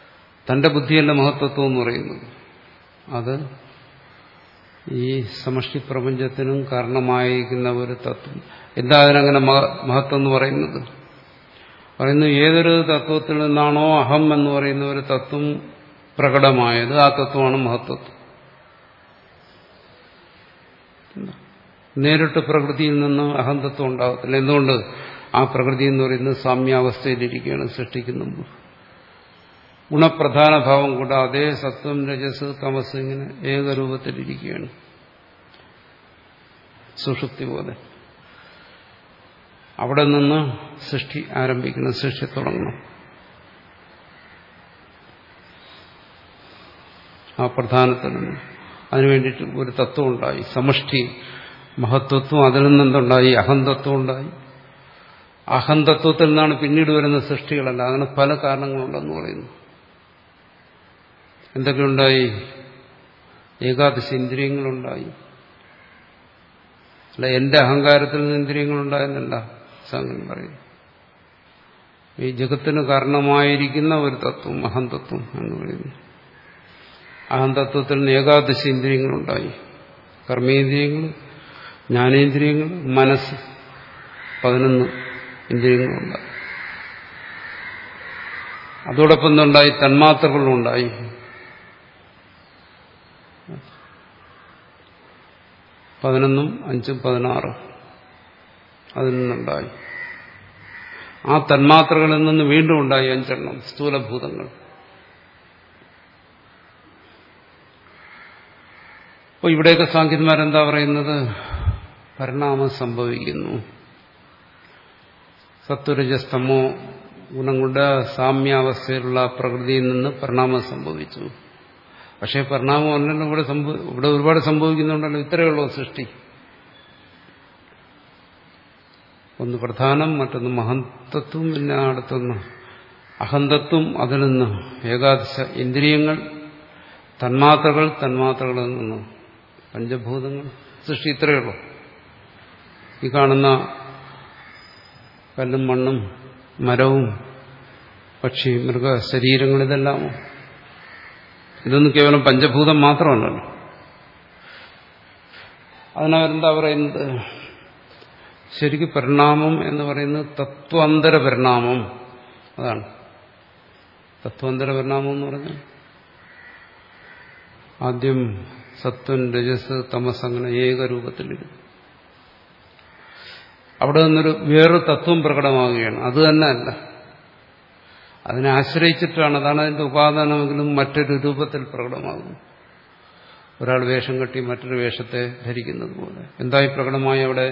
തന്റെ ബുദ്ധിയല്ല മഹത്വത്വം എന്ന് പറയുന്നത് അത് ഈ സമഷ്ടി പ്രപഞ്ചത്തിനും കാരണമായിരിക്കുന്ന ഒരു തത്വം എന്താ അതിനങ്ങനെ മഹത്വം എന്ന് പറയുന്നത് പറയുന്നു ഏതൊരു തത്വത്തിൽ നിന്നാണോ അഹം എന്ന് പറയുന്ന ഒരു തത്വം പ്രകടമായത് ആ തത്വമാണ് മഹത്വത്വം നേരിട്ട് പ്രകൃതിയിൽ നിന്ന് അഹന്തത്വം ഉണ്ടാകത്തില്ല എന്തുകൊണ്ട് ആ പ്രകൃതി എന്ന് പറയുന്നത് സാമ്യാവസ്ഥയിലിരിക്കുകയാണ് സൃഷ്ടിക്കുന്ന ഗുണപ്രധാന ഭാവം കൂടാതെ സത്വം രജസ് തമസ് ഇങ്ങനെ ഏകരൂപത്തിലിരിക്കുകയാണ് സുഷുപ്തി പോലെ അവിടെ നിന്ന് സൃഷ്ടി ആരംഭിക്കണം സൃഷ്ടി തുടങ്ങണം ആ പ്രധാനത്തിൽ നിന്ന് അതിനു വേണ്ടിയിട്ട് ഒരു തത്വം ഉണ്ടായി സമഷ്ടി മഹത്വത്വം അതിൽ നിന്നെന്തുണ്ടായി അഹന്തത്വം ഉണ്ടായി അഹന്തത്വത്തിൽ നിന്നാണ് പിന്നീട് വരുന്ന സൃഷ്ടികളല്ല അങ്ങനെ പല കാരണങ്ങളുണ്ടെന്ന് പറയുന്നു എന്തൊക്കെയുണ്ടായി ഏകാദശ ഇന്ദ്രിയങ്ങളുണ്ടായി അല്ല എന്റെ അഹങ്കാരത്തിൽ നിന്ന് ഇന്ദ്രിയങ്ങളുണ്ടായെന്നല്ല സംഘം പറയുന്നു ഈ ജഗത്തിന് കാരണമായിരിക്കുന്ന ഒരു തത്വം അഹന്തത്വം എന്ന് പറയുന്നു അഹന്തത്വത്തിൽ നിന്ന് ഏകാദശ ഇന്ദ്രിയങ്ങളുണ്ടായി കർമ്മേന്ദ്രിയങ്ങൾ ജ്ഞാനേന്ദ്രിയങ്ങൾ മനസ്സ് പതിനൊന്ന് ഇന്ദ്രിയങ്ങളുണ്ടായി അതോടൊപ്പം എന്തുണ്ടായി തന്മാത്രകളുണ്ടായി പതിനൊന്നും അഞ്ചും പതിനാറ് അതിൽ നിന്നുണ്ടായി ആ തന്മാത്രകളിൽ നിന്ന് വീണ്ടും ഉണ്ടായി അഞ്ചെണ്ണം സ്ഥൂലഭൂതങ്ങൾ അപ്പോൾ ഇവിടെയൊക്കെ സാങ്കേതികന്മാരെന്താ പറയുന്നത് പരിണാമം സംഭവിക്കുന്നു സത്വരജസ്തമോ ഗുണങ്ങളുടെ സാമ്യാവസ്ഥയിലുള്ള പ്രകൃതിയിൽ നിന്ന് പരിണാമം സംഭവിച്ചു പക്ഷേ പരിണാമം അല്ലല്ലോ ഇവിടെ സംഭവ ഇവിടെ ഒരുപാട് സംഭവിക്കുന്നുണ്ടല്ലോ ഇത്രയേ ഉള്ളൂ സൃഷ്ടി ഒന്ന് പ്രധാനം മറ്റൊന്ന് മഹന്തത്വം പിന്നെ അടുത്തൊന്ന് അഹന്തത്വം അതിൽ നിന്ന് ഏകാദശ ഇന്ദ്രിയങ്ങൾ തന്മാത്രകൾ തന്മാത്രകളിൽ നിന്ന് പഞ്ചഭൂതങ്ങൾ സൃഷ്ടി ഇത്രയേ ഉള്ളൂ ഈ കാണുന്ന കല്ലും മണ്ണും മരവും പക്ഷി മൃഗ ശരീരങ്ങൾ ഇതെല്ലാമോ ഇതൊന്നും കേവലം പഞ്ചഭൂതം മാത്രമല്ലല്ലോ അതിനവരെന്താ പറയുന്നത് ശരിക്കും പരിണാമം എന്ന് പറയുന്നത് തത്വാന്തര പരിണാമം അതാണ് തത്വാന്തര പരിണാമം എന്ന് പറഞ്ഞാൽ ആദ്യം സത്വൻ രജസ് തമസ് അങ്ങനെ ഏകരൂപത്തിലിരുന്നു അവിടെ നിന്നൊരു വേറൊരു തത്വം പ്രകടമാവുകയാണ് അത് തന്നെ അല്ല അതിനെ ആശ്രയിച്ചിട്ടാണ് അതാണ് അതിന്റെ ഉപാദാനമെങ്കിലും മറ്റൊരു രൂപത്തിൽ പ്രകടമാകുന്നു ഒരാൾ വേഷം കെട്ടി മറ്റൊരു വേഷത്തെ ധരിക്കുന്നത് പോലെ എന്തായി പ്രകടമായി അവിടെ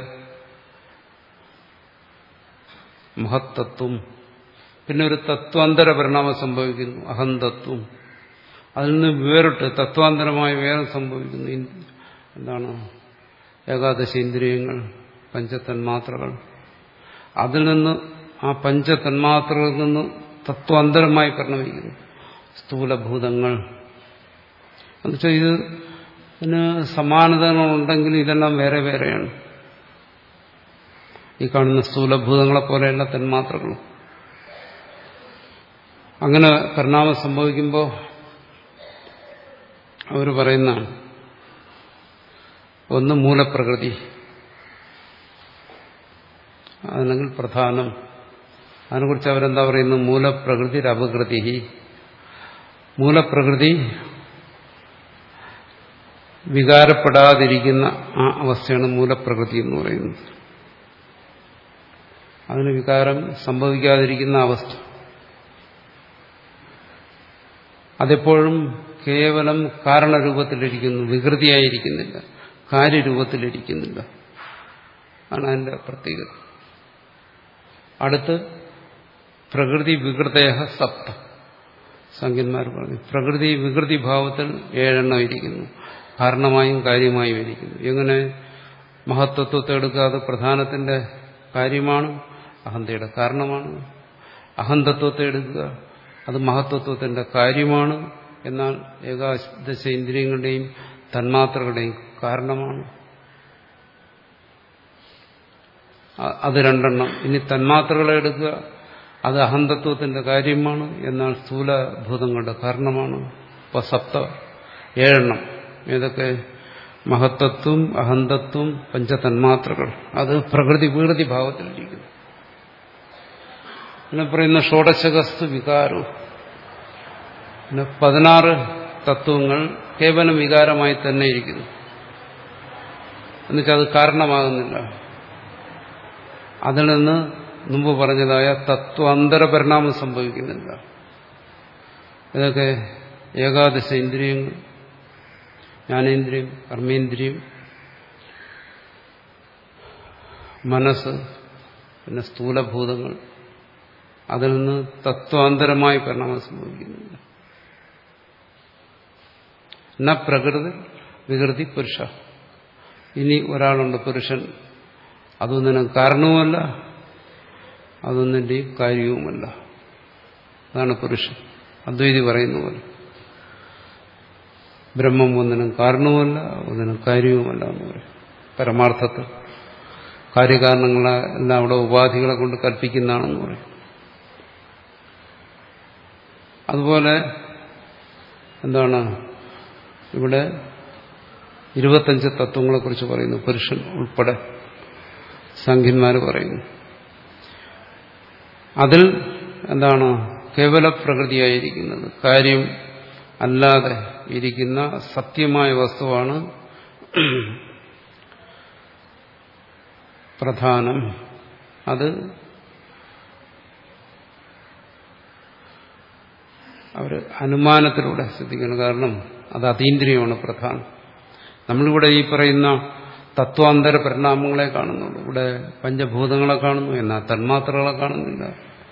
മഹത്തത്വം പിന്നെ ഒരു തത്വാന്തര പരിണാമം സംഭവിക്കുന്നു അഹന്തത്വം അതിൽ നിന്ന് വേറിട്ട് തത്വാന്തരമായി വേറെ സംഭവിക്കുന്നു എന്താണ് ഏകാദശ ഇന്ദ്രിയങ്ങൾ പഞ്ചതന്മാത്രകൾ അതിൽ നിന്ന് ആ പഞ്ചതന്മാത്രകളിൽ നിന്ന് തത്വാന്തരമായി പരിണമിക്കുന്നു സ്ഥൂലഭൂതങ്ങൾ എന്നുവെച്ചാൽ ഇത് ഇതിന് സമാനതകളുണ്ടെങ്കിൽ ഇതെല്ലാം വേറെ വേറെയാണ് ഈ കാണുന്ന സ്ഥൂലഭൂതങ്ങളെ പോലെയുള്ള തന്മാത്രകളും അങ്ങനെ പരിണാമം സംഭവിക്കുമ്പോൾ അവർ പറയുന്നതാണ് ഒന്ന് മൂലപ്രകൃതി അല്ലെങ്കിൽ പ്രധാനം അതിനെക്കുറിച്ച് അവരെന്താ പറയുന്നത് മൂലപ്രകൃതി അപകൃതി മൂലപ്രകൃതി വികാരപ്പെടാതിരിക്കുന്ന ആ അവസ്ഥയാണ് മൂലപ്രകൃതി എന്ന് പറയുന്നത് അതിന് വികാരം സംഭവിക്കാതിരിക്കുന്ന അവസ്ഥ അതെപ്പോഴും കേവലം കാരണരൂപത്തിലിരിക്കുന്നു വികൃതിയായിരിക്കുന്നില്ല കാര്യരൂപത്തിലിരിക്കുന്നില്ല ആണ് അതിന്റെ പ്രത്യേകത അടുത്ത് പ്രകൃതി വികൃതേഹ സപ്ത സംഖ്യന്മാർ പറഞ്ഞു പ്രകൃതി വികൃതി ഭാവത്തിൽ ഏഴെണ്ണം ഇരിക്കുന്നു കാരണമായും കാര്യമായും ഇരിക്കുന്നു എങ്ങനെ മഹത്വത്വത്തെ എടുക്കാതെ പ്രധാനത്തിന്റെ കാര്യമാണ് അഹന്തയുടെ കാരണമാണ് അഹന്തത്വത്തെ എടുക്കുക അത് മഹത്വത്വത്തിന്റെ കാര്യമാണ് എന്നാൽ ഏകാദശ ഇന്ദ്രിയങ്ങളുടെയും തന്മാത്രകളുടെയും കാരണമാണ് അത് രണ്ടെണ്ണം ഇനി തന്മാത്രകളെ എടുക്കുക അത് അഹന്തത്വത്തിന്റെ കാര്യമാണ് എന്നാൽ സ്ഥൂലഭൂതങ്ങളുടെ കാരണമാണ് ഇപ്പൊ സപ്ത ഏഴെണ്ണം ഏതൊക്കെ മഹത്തത്വം അഹന്തത്വം പഞ്ചതന്മാത്രകൾ അത് പ്രകൃതി വികൃതി ഭാവത്തിലിരിക്കുന്നു പിന്നെ പറയുന്ന ഷോഡശകസ്തു വികാരവും പിന്നെ പതിനാറ് തത്വങ്ങൾ കേവലം വികാരമായി തന്നെ ഇരിക്കുന്നു എന്നുവെച്ചാൽ അത് കാരണമാകുന്നില്ല അതിൽ നിന്ന് മുമ്പ് പറഞ്ഞതായ തത്വാന്തര പരിണാമം സംഭവിക്കുന്നില്ല ഇതൊക്കെ ഏകാദശ ഇന്ദ്രിയങ്ങൾ ജ്ഞാനേന്ദ്രിയം കർമ്മേന്ദ്രിയം മനസ്സ് പിന്നെ സ്ഥൂലഭൂതങ്ങൾ അതിൽ നിന്ന് തത്വാന്തരമായി പരിണാമം സംഭവിക്കുന്നില്ല ന പ്രകൃതി വികൃതി പുരുഷ ഇനി ഒരാളുണ്ട് പുരുഷൻ അതൊന്നിനും കാരണവുമല്ല അതൊന്നിൻ്റെയും കാര്യവുമല്ല അതാണ് പുരുഷൻ അദ്വൈതി പറയുന്ന പോലെ ബ്രഹ്മം ഒന്നിനും കാരണവുമല്ല ഒന്നിനും കാര്യവുമല്ല എന്ന് പറയും പരമാർത്ഥത്തിൽ കാര്യകാരണങ്ങളെല്ലാം അവിടെ ഉപാധികളെ കൊണ്ട് കൽപ്പിക്കുന്നതാണെന്ന് പറയും അതുപോലെ എന്താണ് ഇവിടെ ഇരുപത്തഞ്ച് തത്വങ്ങളെക്കുറിച്ച് പറയുന്നു പുരുഷൻ ഉൾപ്പെടെ സംഖ്യന്മാർ പറയുന്നു അതിൽ എന്താണ് കേവല പ്രകൃതിയായിരിക്കുന്നത് കാര്യം അല്ലാതെ ഇരിക്കുന്ന സത്യമായ വസ്തുവാണ് പ്രധാനം അത് അവർ അനുമാനത്തിലൂടെ ശ്രദ്ധിക്കണം കാരണം അത് അതീന്ദ്രിയമാണ് പ്രധാനം നമ്മളിവിടെ ഈ പറയുന്ന തത്വാന്തര പരിണാമങ്ങളെ കാണുന്നുള്ളൂ ഇവിടെ പഞ്ചഭൂതങ്ങളെ കാണുന്നു എന്നാൽ തന്മാത്രകളെ കാണുന്നില്ല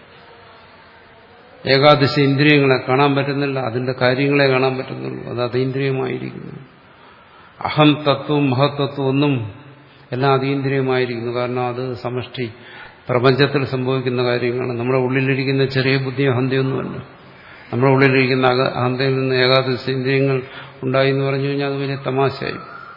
ഏകാദശ ഇന്ദ്രിയങ്ങളെ കാണാൻ പറ്റുന്നില്ല അതിന്റെ കാര്യങ്ങളെ കാണാൻ പറ്റുന്നുള്ളൂ അത് അതീന്ദ്രിയമായിരിക്കുന്നു അഹം തത്വവും മഹത്തത്വവും ഒന്നും എല്ലാം അതീന്ദ്രിയമായിരിക്കുന്നു കാരണം അത് സമഷ്ടി പ്രപഞ്ചത്തിൽ സംഭവിക്കുന്ന കാര്യങ്ങളാണ് നമ്മുടെ ഉള്ളിലിരിക്കുന്ന ചെറിയ ബുദ്ധി അഹന്തയൊന്നുമല്ല നമ്മുടെ ഉള്ളിലിരിക്കുന്ന അഹന്തയിൽ നിന്ന് ഏകാദശ ഇന്ദ്രിയങ്ങൾ ഉണ്ടായി എന്ന് പറഞ്ഞു കഴിഞ്ഞാൽ അത് വലിയ തമാശയായി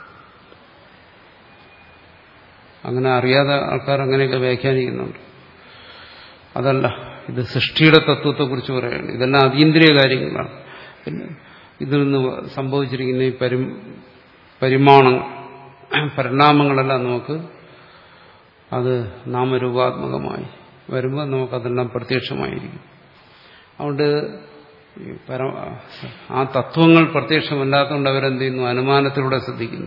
അങ്ങനെ അറിയാതെ ആൾക്കാർ അങ്ങനെയൊക്കെ വ്യാഖ്യാനിക്കുന്നുണ്ട് അതല്ല ഇത് സൃഷ്ടിയുടെ തത്വത്തെക്കുറിച്ച് പറയുകയാണ് ഇതെല്ലാം അതീന്ദ്രിയ കാര്യങ്ങളാണ് പിന്നെ ഇതിൽ നിന്ന് സംഭവിച്ചിരിക്കുന്ന ഈ പരി പരിമാണ പരിണാമങ്ങളെല്ലാം നമുക്ക് അത് നാമരൂപാത്മകമായി വരുമ്പോൾ നമുക്കതെല്ലാം പ്രത്യക്ഷമായിരിക്കും അതുകൊണ്ട് ആ തത്വങ്ങൾ പ്രത്യക്ഷമല്ലാത്തതുകൊണ്ട് അവരെന്ത് ചെയ്യുന്നു അനുമാനത്തിലൂടെ ശ്രദ്ധിക്കുന്നു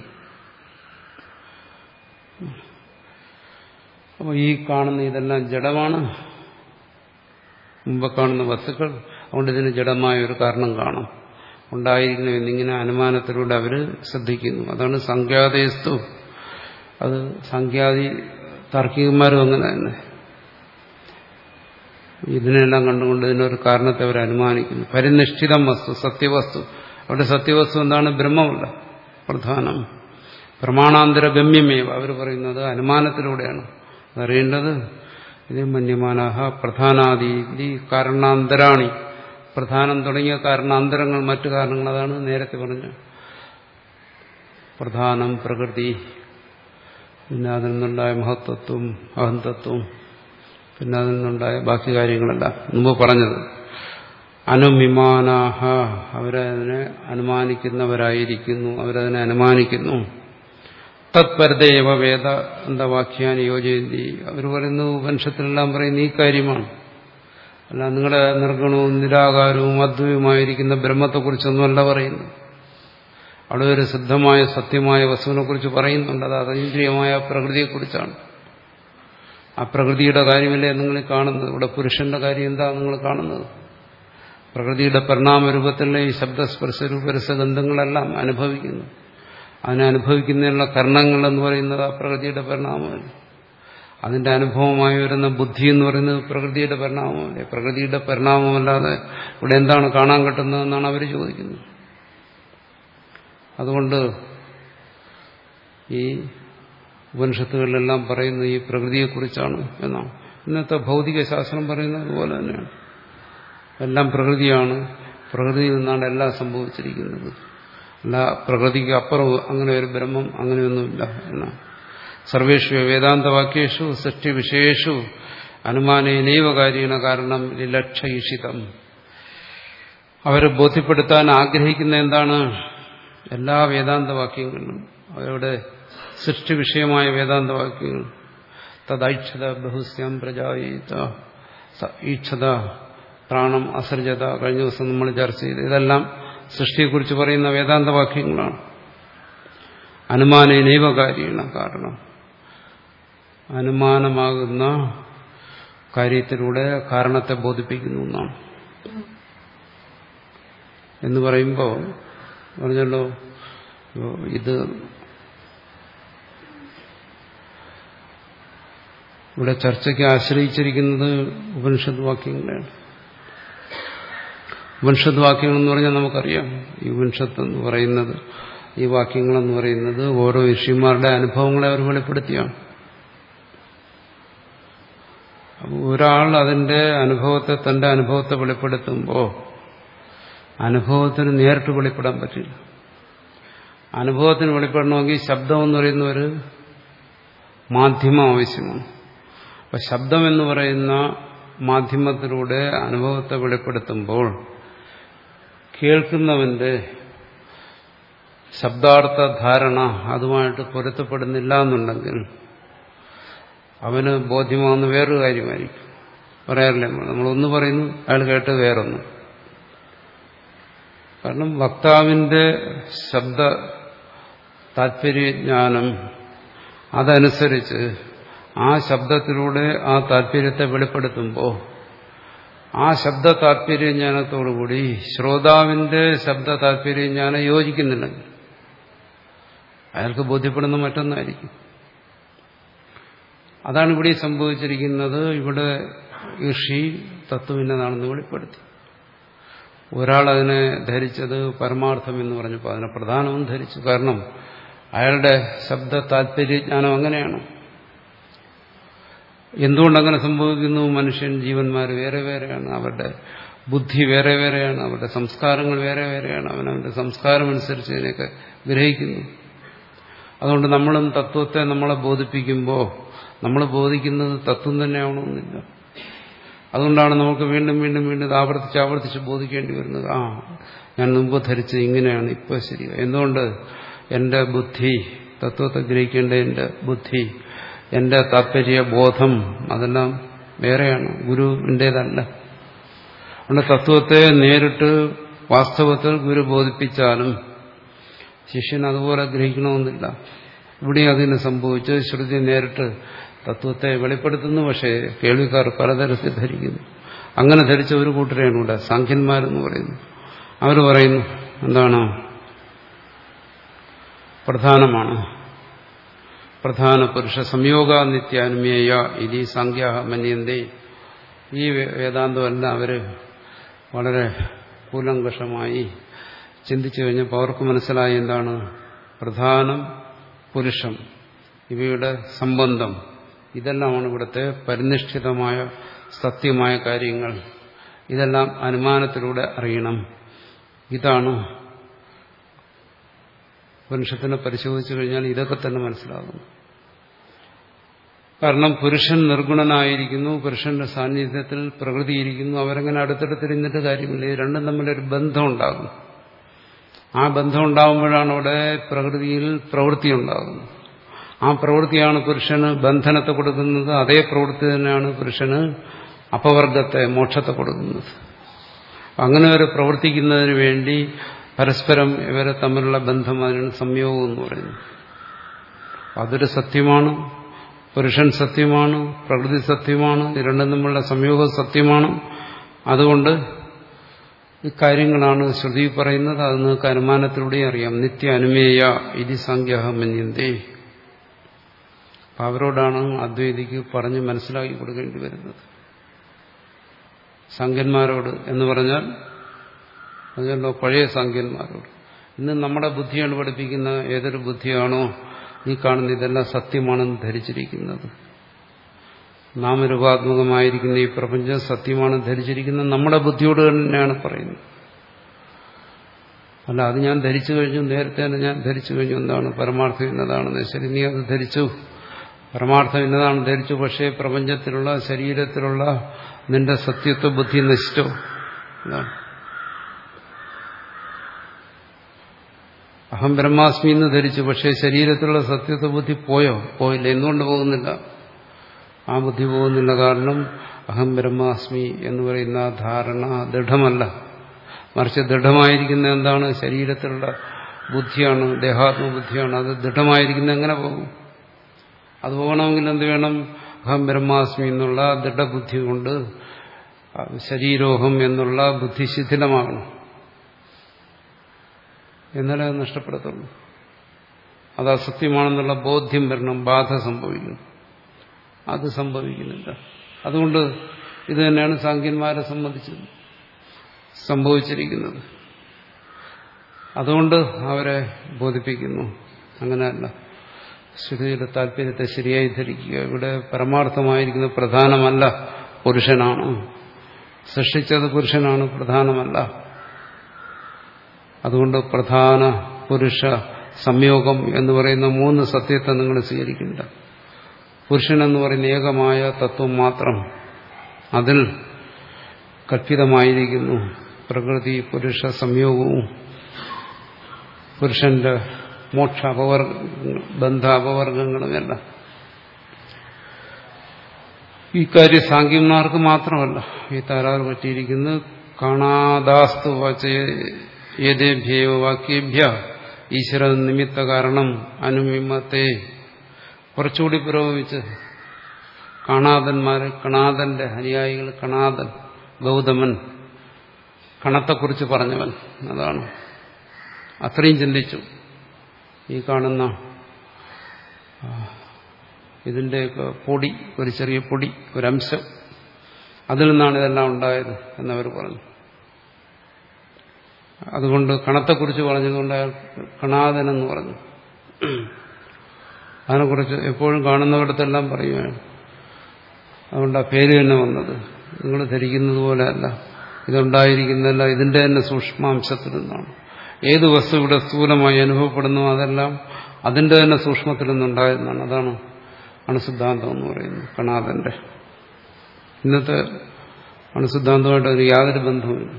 അപ്പോൾ ഈ കാണുന്ന ഇതെല്ലാം ജഡമാണ് മുമ്പ് കാണുന്ന വസ്തുക്കൾ അതുകൊണ്ട് ഇതിന് ജഡമായ ഒരു കാരണം കാണും ഉണ്ടായിരിക്കണം എന്നിങ്ങനെ അനുമാനത്തിലൂടെ അവർ ശ്രദ്ധിക്കുന്നു അതാണ് സംഖ്യാതയസ്തു അത് സംഖ്യാതി താർക്കികന്മാരും അങ്ങനെ തന്നെ ഇതിനെല്ലാം കണ്ടുകൊണ്ട് ഇതിനൊരു കാരണത്തെ അവർ അനുമാനിക്കുന്നു പരിനിഷ്ഠിതം വസ്തു സത്യവസ്തു അവിടെ സത്യവസ്തു എന്താണ് ബ്രഹ്മമല്ല പ്രധാനം പ്രമാണാന്തര ഗമ്യമേവ അവർ പറയുന്നത് അനുമാനത്തിലൂടെയാണ് അതറിയേണ്ടത് ഇത് മന്യമാനാഹ പ്രധാനാദി കാരണാന്തരാണി പ്രധാനം തുടങ്ങിയ കാരണാന്തരങ്ങൾ മറ്റു കാരണങ്ങൾ അതാണ് നേരത്തെ പറഞ്ഞ പ്രധാനം പ്രകൃതി പിന്നെ അതിൽ നിന്നുണ്ടായ മഹത്വത്വം അഹന്തത്വം പിന്നെ അതിൽ നിന്നുണ്ടായ ബാക്കി കാര്യങ്ങളെല്ലാം മുമ്പ് പറഞ്ഞത് അനുമിമാനാഹ അവരതിനെ അനുമാനിക്കുന്നവരായിരിക്കുന്നു അവരതിനെ അനുമാനിക്കുന്നു തത്പരതയവ വേദ എന്താ വാക്യാൻ യോജയന്തി അവർ പറയുന്നു ഉപനിഷത്തിലെല്ലാം പറയുന്ന ഈ കാര്യമാണ് അല്ല നിങ്ങളുടെ നിർഗണവും നിരാകാരവും അദ്വൈതവുമായിരിക്കുന്ന ബ്രഹ്മത്തെക്കുറിച്ചൊന്നുമല്ല പറയുന്നു അവിടെ ഒരു സിദ്ധമായ സത്യമായ വസ്തുവിനെ കുറിച്ച് പറയുന്നുണ്ട് അത് അതീന്ദ്രിയമായ പ്രകൃതിയെക്കുറിച്ചാണ് ആ പ്രകൃതിയുടെ കാര്യമല്ലേ നിങ്ങൾ കാണുന്നത് ഇവിടെ പുരുഷന്റെ കാര്യം എന്താ നിങ്ങൾ കാണുന്നത് പ്രകൃതിയുടെ പരിണാമരൂപത്തിലെ ഈ ശബ്ദസ്പർശ രൂപരസഗന്ധങ്ങളെല്ലാം അനുഭവിക്കുന്നു അതിനെ അനുഭവിക്കുന്നതിനുള്ള കർണങ്ങൾ എന്ന് പറയുന്നത് ആ പ്രകൃതിയുടെ പരിണാമമല്ലേ അതിന്റെ അനുഭവമായി വരുന്ന ബുദ്ധി എന്ന് പറയുന്നത് പ്രകൃതിയുടെ പരിണാമമല്ലേ പ്രകൃതിയുടെ പരിണാമമല്ലാതെ ഇവിടെ എന്താണ് കാണാൻ കിട്ടുന്നതെന്നാണ് അവർ ചോദിക്കുന്നത് അതുകൊണ്ട് ഈ ഉപനിഷത്തുകളിലെല്ലാം പറയുന്ന ഈ പ്രകൃതിയെക്കുറിച്ചാണ് എന്നാണ് ഇന്നത്തെ ഭൗതിക ശാസ്ത്രം പറയുന്നത് അതുപോലെ തന്നെയാണ് എല്ലാം പ്രകൃതിയാണ് പ്രകൃതിയിൽ നിന്നാണ് എല്ലാം സംഭവിച്ചിരിക്കുന്നത് അല്ല പ്രകൃതിക്ക് അപ്പുറം അങ്ങനെ ഒരു ബ്രഹ്മം അങ്ങനെയൊന്നുമില്ല എന്നാണ് സർവേഷു വേദാന്തവാക്യേഷു സൃഷ്ടി വിഷയേഷു അനുമാനേനൈവ കാര്യണ കാരണം ലക്ഷയിഷിതം അവരെ ബോധ്യപ്പെടുത്താൻ ആഗ്രഹിക്കുന്ന എന്താണ് എല്ലാ വേദാന്ത വാക്യങ്ങളിലും അവരുടെ സൃഷ്ടി വിഷയമായ വേദാന്ത വാക്യങ്ങൾ തദൈക്ഷത ബഹുസ്യം പ്രജായിത ഈക്ഷത പ്രാണം അസർജത കഴിഞ്ഞ ദിവസം നമ്മൾ ചർച്ച ചെയ്ത് ഇതെല്ലാം സൃഷ്ടിയെക്കുറിച്ച് പറയുന്ന വേദാന്ത വാക്യങ്ങളാണ് അനുമാനേനൈവ കാര്യണ കാരണം അനുമാനമാകുന്ന കാര്യത്തിലൂടെ കാരണത്തെ ബോധിപ്പിക്കുന്നു എന്നാണ് എന്ന് പറയുമ്പോൾ പറഞ്ഞല്ലോ ഇത് ഇവിടെ ചർച്ചയ്ക്ക് ആശ്രയിച്ചിരിക്കുന്നത് ഉപനിഷത്ത് വാക്യങ്ങളാണ് ഉപനിഷത്ത് വാക്യങ്ങൾ എന്ന് പറഞ്ഞാൽ നമുക്കറിയാം ഈ ഉപനിഷത്ത് എന്ന് പറയുന്നത് ഈ വാക്യങ്ങളെന്ന് പറയുന്നത് ഓരോ ഋഷിമാരുടെ അനുഭവങ്ങളെ അവർ വെളിപ്പെടുത്തിയാണ് അപ്പോൾ ഒരാൾ അതിന്റെ അനുഭവത്തെ തന്റെ അനുഭവത്തെ വെളിപ്പെടുത്തുമ്പോൾ അനുഭവത്തിന് നേരിട്ട് വെളിപ്പെടാൻ പറ്റില്ല അനുഭവത്തിന് വെളിപ്പെടണമെങ്കിൽ ശബ്ദം എന്ന് പറയുന്ന ഒരു മാധ്യമം ആവശ്യമാണ് അപ്പം ശബ്ദം എന്ന് പറയുന്ന മാധ്യമത്തിലൂടെ അനുഭവത്തെ വെളിപ്പെടുത്തുമ്പോൾ കേൾക്കുന്നവന്റെ ശബ്ദാർത്ഥ ധാരണ അതുമായിട്ട് പൊരുത്തപ്പെടുന്നില്ല എന്നുണ്ടെങ്കിൽ അവന് ബോധ്യമാകുന്ന വേറൊരു കാര്യമായിരിക്കും പറയാറില്ല നമ്മളൊന്ന് പറയുന്നു അയാൾ കേട്ട് വേറൊന്ന് കാരണം വക്താവിന്റെ ശബ്ദ താല്പര്യജ്ഞാനം അതനുസരിച്ച് ആ ശബ്ദത്തിലൂടെ ആ താല്പര്യത്തെ വെളിപ്പെടുത്തുമ്പോൾ ആ ശബ്ദ താല്പര്യജ്ഞാനത്തോടുകൂടി ശ്രോതാവിന്റെ ശബ്ദ താല്പര്യജ്ഞാനം യോജിക്കുന്നില്ലെങ്കിൽ അയാൾക്ക് ബോധ്യപ്പെടുന്ന മറ്റൊന്നായിരിക്കും അതാണ് ഇവിടെ സംഭവിച്ചിരിക്കുന്നത് ഇവിടെ ഋഷി തത്വമിന്നതാണെന്ന് വെളിപ്പെടുത്തി ഒരാൾ അതിനെ ധരിച്ചത് പരമാർത്ഥം എന്ന് പറഞ്ഞപ്പോൾ അതിനെ പ്രധാനവും ധരിച്ചു കാരണം അയാളുടെ ശബ്ദ താല്പര്യജ്ഞാനം അങ്ങനെയാണ് എന്തുകൊണ്ടങ്ങനെ സംഭവിക്കുന്നു മനുഷ്യൻ ജീവന്മാർ വേറെ വേറെയാണ് അവരുടെ ബുദ്ധി വേറെ വേറെയാണ് അവരുടെ സംസ്കാരങ്ങൾ വേറെ വേറെയാണ് അവനവന്റെ സംസ്കാരം അനുസരിച്ച് ഇതിനെയൊക്കെ ഗ്രഹിക്കുന്നു അതുകൊണ്ട് നമ്മളും തത്വത്തെ നമ്മളെ ബോധിപ്പിക്കുമ്പോൾ നമ്മൾ ബോധിക്കുന്നത് തത്വം തന്നെയാവണമെന്നില്ല അതുകൊണ്ടാണ് നമുക്ക് വീണ്ടും വീണ്ടും വീണ്ടും ആവർത്തിച്ച് ആവർത്തിച്ച് ബോധിക്കേണ്ടി വരുന്നത് ആ ഞാൻ മുമ്പ് ധരിച്ചത് ഇങ്ങനെയാണ് ഇപ്പോൾ ശരി എന്തുകൊണ്ട് എന്റെ ബുദ്ധി തത്വത്തെ ഗ്രഹിക്കേണ്ട എന്റെ ബുദ്ധി എന്റെ താല്പര്യ ബോധം അതെല്ലാം വേറെയാണ് ഗുരുവിൻ്റെതല്ല അതുകൊണ്ട് തത്വത്തെ നേരിട്ട് വാസ്തവത്തിൽ ഗുരു ബോധിപ്പിച്ചാലും ശിഷ്യൻ അതുപോലെ ഗ്രഹിക്കണമെന്നില്ല ഇവിടെ അതിന് സംഭവിച്ച് ശ്രുതി നേരിട്ട് തത്വത്തെ വെളിപ്പെടുത്തുന്നു പക്ഷേ കേൾവിക്കാർ പലതരത്തിൽ ധരിക്കുന്നു അങ്ങനെ ധരിച്ച ഒരു കൂട്ടരെയാണ് ഇവിടെ സാഖ്യന്മാരെന്ന് പറയുന്നു അവർ പറയുന്നു എന്താണ് പ്രധാനമാണ് പ്രധാന പുരുഷ സംയോഗ നിത്യാനുമേയ ഇതി സാഖ്യ മന്യന്തേ ഈ വേദാന്തമെല്ലാം അവര് വളരെ കൂലങ്കഷമായി ചിന്തിച്ചു കഴിഞ്ഞപ്പോൾ അവർക്ക് മനസ്സിലായി എന്താണ് പ്രധാനം പുരുഷം ഇവയുടെ സംബന്ധം ഇതെല്ലാമാണ് ഇവിടുത്തെ പരിനിഷ്ഠിതമായ സത്യമായ കാര്യങ്ങൾ ഇതെല്ലാം അനുമാനത്തിലൂടെ അറിയണം ഇതാണ് ഉപനിഷത്തിനെ പരിശോധിച്ചു കഴിഞ്ഞാൽ ഇതൊക്കെ തന്നെ മനസ്സിലാകുന്നു കാരണം പുരുഷൻ നിർഗുണനായിരിക്കുന്നു പുരുഷന്റെ സാന്നിധ്യത്തിൽ പ്രകൃതിയിരിക്കുന്നു അവരങ്ങനെ അടുത്തടുത്തിരുന്നിട്ട് കാര്യമില്ല ഇത് രണ്ടും തമ്മിലൊരു ബന്ധം ഉണ്ടാകും ആ ബന്ധം ഉണ്ടാകുമ്പോഴാണ് അവിടെ പ്രകൃതിയിൽ പ്രവൃത്തി ഉണ്ടാകുന്നത് ആ പ്രവൃത്തിയാണ് പുരുഷന് ബന്ധനത്തെ കൊടുക്കുന്നത് അതേ പ്രവൃത്തി തന്നെയാണ് പുരുഷന് അപവർഗത്തെ മോക്ഷത്തെ കൊടുക്കുന്നത് അങ്ങനെ ഒരു പ്രവർത്തിക്കുന്നതിന് വേണ്ടി പരസ്പരം ഇവരെ തമ്മിലുള്ള ബന്ധം അതിനാണ് സംയോഗം എന്ന് പറയുന്നത് അതൊരു സത്യമാണ് പുരുഷൻ സത്യമാണ് പ്രകൃതി സത്യമാണ് ഇത് രണ്ടും തമ്മിലുള്ള സംയോഗം സത്യമാണ് അതുകൊണ്ട് ഇക്കാര്യങ്ങളാണ് ശ്രുതി പറയുന്നത് അത് നിങ്ങൾക്ക് അനുമാനത്തിലൂടെ അറിയാം നിത്യ അനുമേയ ഇതി സംഖ്യ മന്യന്തേ അവരോടാണ് അദ്വൈതിക്ക് പറഞ്ഞ് മനസ്സിലാക്കി കൊടുക്കേണ്ടി വരുന്നത് സംഖ്യന്മാരോട് എന്ന് പറഞ്ഞാൽ അതല്ലോ പഴയ സംഖ്യന്മാരോട് ഇന്ന് നമ്മുടെ ബുദ്ധിയാണ് പഠിപ്പിക്കുന്ന ഏതൊരു ബുദ്ധിയാണോ ഈ കാണുന്ന ഇതെല്ലാം സത്യമാണെന്ന് ധരിച്ചിരിക്കുന്നത് നാമരൂപാത്മകമായിരിക്കുന്ന ഈ പ്രപഞ്ചം സത്യമാണെന്ന് ധരിച്ചിരിക്കുന്നത് നമ്മുടെ ബുദ്ധിയോട് തന്നെയാണ് പറയുന്നത് അല്ല അത് ഞാൻ ധരിച്ചു കഴിഞ്ഞു നേരത്തെ തന്നെ ഞാൻ ധരിച്ചു കഴിഞ്ഞു എന്താണ് പരമാർത്ഥം എന്നതാണെന്ന് ശരി നീ അത് ധരിച്ചു പരമാർത്ഥം ഇന്നതാണ് ധരിച്ചു പക്ഷേ പ്രപഞ്ചത്തിലുള്ള ശരീരത്തിലുള്ള നിന്റെ സത്യത്വ ബുദ്ധി നശിച്ചോ അതാണ് അഹം ബ്രഹ്മാസ്മി എന്ന് ധരിച്ചു പക്ഷേ ശരീരത്തിലുള്ള സത്യത്വ ബുദ്ധി പോയോ പോയില്ല എന്തുകൊണ്ട് പോകുന്നില്ല ആ ബുദ്ധി പോകുന്നില്ല കാരണം അഹം ബ്രഹ്മാസ്മി എന്ന് പറയുന്ന ആ ധാരണ ദൃഢമല്ല മറിച്ച് ദൃഢമായിരിക്കുന്ന എന്താണ് ശരീരത്തിലുള്ള ബുദ്ധിയാണ് ദേഹാത്മബുദ്ധിയാണ് അത് ദൃഢമായിരിക്കുന്ന എങ്ങനെ പോകും അത് പോകണമെങ്കിൽ എന്ത് വേണം അഹം ബ്രഹ്മാസ്മി എന്നുള്ള ദൃഢബുദ്ധി കൊണ്ട് ശരീരോഹം എന്നുള്ള ബുദ്ധി ശിഥിലമാകണം എന്നാലേ അത് നഷ്ടപ്പെടത്തുള്ളൂ അത് അസത്യമാണെന്നുള്ള ബോധ്യം വരണം ബാധ സംഭവിക്കുന്നു അത് സംഭവിക്കുന്നില്ല അതുകൊണ്ട് ഇത് തന്നെയാണ് സാങ്കന്മാരെ സംബന്ധിച്ചത് സംഭവിച്ചിരിക്കുന്നത് അതുകൊണ്ട് അവരെ ബോധിപ്പിക്കുന്നു അങ്ങനെയല്ല ശ്രുതിയുടെ താല്പര്യത്തെ ശരിയായി ധരിക്കുക ഇവിടെ പരമാർത്ഥമായിരിക്കുന്ന പ്രധാനമല്ല പുരുഷനാണ് സൃഷ്ടിച്ചത് പുരുഷനാണ് പ്രധാനമല്ല അതുകൊണ്ട് പ്രധാന പുരുഷ സംയോഗം എന്ന് പറയുന്ന മൂന്ന് സത്യത്തെ നിങ്ങൾ സ്വീകരിക്കില്ല പുരുഷൻ എന്ന് പറയുന്ന ഏകമായ തത്വം മാത്രം അതിൽ കൽപ്പിതമായിരിക്കുന്നു പ്രകൃതി പുരുഷ സംയോഗവും പുരുഷന്റെ മോക്ഷ അപവർഗ ബന്ധ അപവർഗങ്ങളുമെല്ലാം ഈ കാര്യം സാങ്കേന്മാർക്ക് മാത്രമല്ല ഈ തരാറ് പറ്റിയിരിക്കുന്നത് കാണാതാസ്തു ഏതേഭ്യോ വാക്യേഭ്യ ഈശ്വര നിമിത്ത കാരണം അനുമിമത്തെ കുറച്ചുകൂടി പുരോഗമിച്ച് കാണാതന്മാര് കണാദന്റെ അനുയായികൾ കണാദൻ ഗൗതമൻ കണത്തെക്കുറിച്ച് പറഞ്ഞവൻ അതാണ് അത്രയും ചിന്തിച്ചു ഈ കാണുന്ന ഇതിൻ്റെയൊക്കെ പൊടി ഒരു ചെറിയ പൊടി ഒരംശം അതിൽ നിന്നാണ് ഇതെല്ലാം ഉണ്ടായത് എന്നവർ പറഞ്ഞു അതുകൊണ്ട് കണത്തെക്കുറിച്ച് പറഞ്ഞതുകൊണ്ട് അയാൾ കണാദനെന്ന് പറഞ്ഞു അതിനെക്കുറിച്ച് എപ്പോഴും കാണുന്നവിടത്തെല്ലാം പറയുകയാണ് അതുകൊണ്ട് ആ പേര് തന്നെ വന്നത് നിങ്ങൾ ധരിക്കുന്നത് പോലെയല്ല ഇതുണ്ടായിരിക്കുന്നതല്ല ഇതിന്റെ തന്നെ സൂക്ഷ്മാംശത്തിൽ നിന്നാണ് ഏത് വസ്തു ഇവിടെ സ്ഥൂലമായി അനുഭവപ്പെടുന്നു അതെല്ലാം അതിന്റെ തന്നെ സൂക്ഷ്മത്തിൽ നിന്നുണ്ടായതെന്നാണ് അതാണ് അണുസിദ്ധാന്തം എന്ന് പറയുന്നത് കണാദന്റെ ഇന്നത്തെ അണുസിദ്ധാന്തമായിട്ട് അതിന് യാതൊരു ബന്ധവുമില്ല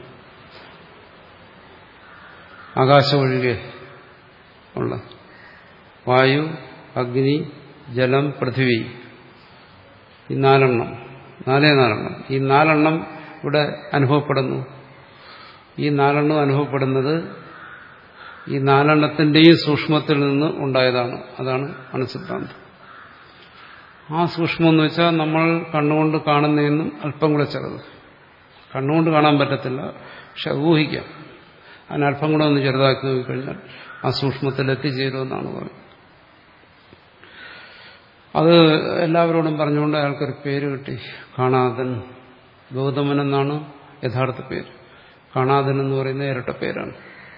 ആകാശം ഒഴികെ ഉള്ള വായു അഗ്നി ജലം പൃഥിവി ഈ നാലെണ്ണം നാലേ നാലെണ്ണം ഈ നാലെണ്ണം ഇവിടെ അനുഭവപ്പെടുന്നു ഈ നാലെണ്ണം അനുഭവപ്പെടുന്നത് ഈ നാലെണ്ണത്തിന്റെയും സൂക്ഷ്മത്തിൽ നിന്ന് ഉണ്ടായതാണ് അതാണ് അണുസിദ്ധാന്തം ആ സൂക്ഷ്മം എന്ന് വെച്ചാൽ നമ്മൾ കണ്ണുകൊണ്ട് കാണുന്നതിനും അല്പം കൂടെ ചെറുത് കണ്ണുകൊണ്ട് കാണാൻ പറ്റത്തില്ല പക്ഷെ ഊഹിക്കാം അതിന് അല്പം കൂടെ ഒന്ന് ചെറുതാക്കി നോക്കിക്കഴിഞ്ഞാൽ ആ സൂക്ഷ്മത്തിൽ എത്തിച്ചേരുമെന്നാണ് പറയുന്നത് അത് എല്ലാവരോടും പറഞ്ഞുകൊണ്ട് അയാൾക്കൊരു പേര് കിട്ടി കാണാതൻ ഗൗതമൻ എന്നാണ് യഥാർത്ഥ പേര് കാണാതൻ എന്ന് പറയുന്ന ഇരട്ട പേരാണ്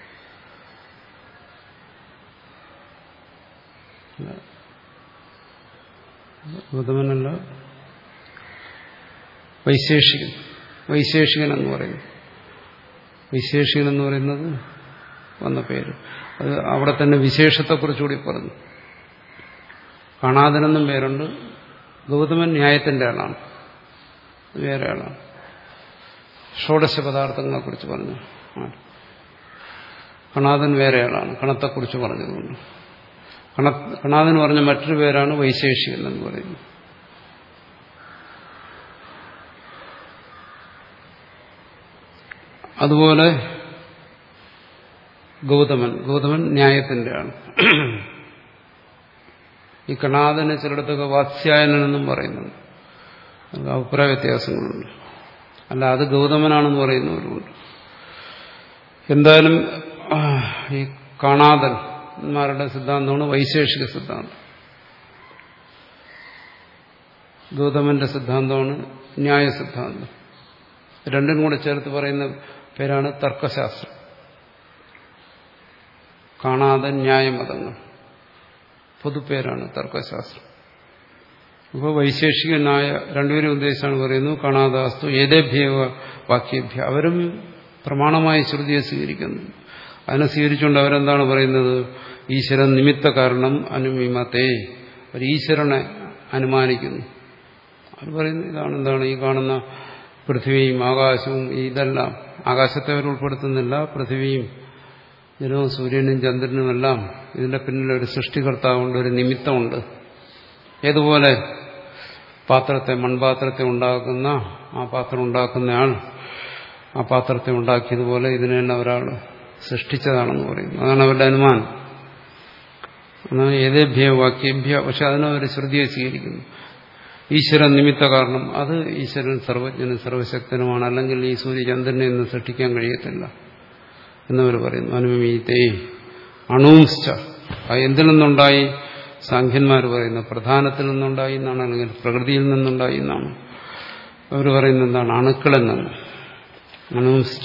ഗൗതമനല്ല വൈശേഷികൻ വൈശേഷികൻ എന്ന് പറയുന്നു വൈശേഷികൻ എന്ന് പറയുന്നത് വന്ന പേര് അത് അവിടെ തന്നെ വിശേഷത്തെക്കുറിച്ചുകൂടി പറഞ്ഞു കാണാതനെന്നും പേരുണ്ട് ഗൗതമൻ ന്യായത്തിന്റെ ആളാണ് വേറെ ആളാണ് ഷോഡശ പദാർത്ഥങ്ങളെക്കുറിച്ച് പറഞ്ഞു കണാദൻ വേറെ ആളാണ് കണത്തെക്കുറിച്ച് പറഞ്ഞതുകൊണ്ട് കണ കണാദൻ പറഞ്ഞ മറ്റൊരു പേരാണ് വൈശേഷികൻ എന്ന് പറയുന്നത് അതുപോലെ ഗൗതമൻ ഗൗതമൻ ന്യായത്തിന്റെ ആണ് ഈ കണാദന് ചിലയിടത്തൊക്കെ വാത്സ്യായനെന്നും പറയുന്നുണ്ട് അഭിപ്രായ വ്യത്യാസങ്ങളുണ്ട് അല്ല അത് ഗൗതമനാണെന്ന് പറയുന്നവരുമുണ്ട് എന്തായാലും ഈ കാണാതന്മാരുടെ സിദ്ധാന്തമാണ് വൈശേഷിക സിദ്ധാന്തം ഗൗതമന്റെ സിദ്ധാന്തമാണ് ന്യായ സിദ്ധാന്തം രണ്ടും കൂടെ ചേർത്ത് പറയുന്ന പേരാണ് തർക്കശാസ്ത്രം കാണാതെ ന്യായമതങ്ങൾ പൊതുപ്പേരാണ് തർക്കശാസ്ത്രം ഇപ്പോൾ വൈശേഷികനായ രണ്ടുപേരും ഉദ്ദേശിച്ചാണ് പറയുന്നു കാണാതാസ്തു ഏതേഭ്യവ വാക്യഭ്യ അവരും പ്രമാണമായി ശ്രുതിയെ സ്വീകരിക്കുന്നു അതിനെ സ്വീകരിച്ചുകൊണ്ട് അവരെന്താണ് പറയുന്നത് ഈശ്വരൻ നിമിത്ത കാരണം അനുമിമത്തെ ഒരു ഈശ്വരനെ അനുമാനിക്കുന്നു അവർ പറയുന്നു ഇതാണ് എന്താണ് ഈ കാണുന്ന പൃഥ്വിയും ആകാശവും ഇതെല്ലാം ആകാശത്തെ അവർ ഉൾപ്പെടുത്തുന്നില്ല പൃഥ്വിയും ജലവും സൂര്യനും ചന്ദ്രനുമെല്ലാം ഇതിന്റെ പിന്നിൽ ഒരു സൃഷ്ടികർത്താവുണ്ട് ഒരു നിമിത്തമുണ്ട് ഏതുപോലെ പാത്രത്തെ മൺപാത്രത്തെ ഉണ്ടാക്കുന്ന ആ പാത്രം ഉണ്ടാക്കുന്നയാൾ ആ പാത്രത്തെ ഉണ്ടാക്കിയതുപോലെ ഇതിനെല്ലാം ഒരാൾ സൃഷ്ടിച്ചതാണെന്ന് പറയുന്നു അതാണ് അവരുടെ അനുമാനം അതാണ് ഏതേഭ്യ വാക്യേഭ്യ പക്ഷെ അതിനവർ ശ്രുതിയെ സ്വീകരിക്കുന്നു ഈശ്വരൻ നിമിത്ത കാരണം അത് ഈശ്വരൻ സർവജ്ഞനും സർവശക്തനുമാണ് അല്ലെങ്കിൽ ഈ സൂര്യചന്ദ്രനെ ഒന്നും സൃഷ്ടിക്കാൻ കഴിയത്തില്ല എന്നവർ പറയുന്നു അനുമീതേ അണുംശ്ച ആ എന്തിൽ നിന്നുണ്ടായി സാഖ്യന്മാർ പറയുന്നു പ്രധാനത്തിൽ നിന്നുണ്ടായി എന്നാണ് അല്ലെങ്കിൽ പ്രകൃതിയിൽ നിന്നുണ്ടായി എന്നാണ് അവർ പറയുന്നത് എന്താണ് അണുക്കളിൽ നിന്ന് അണുംശ്ച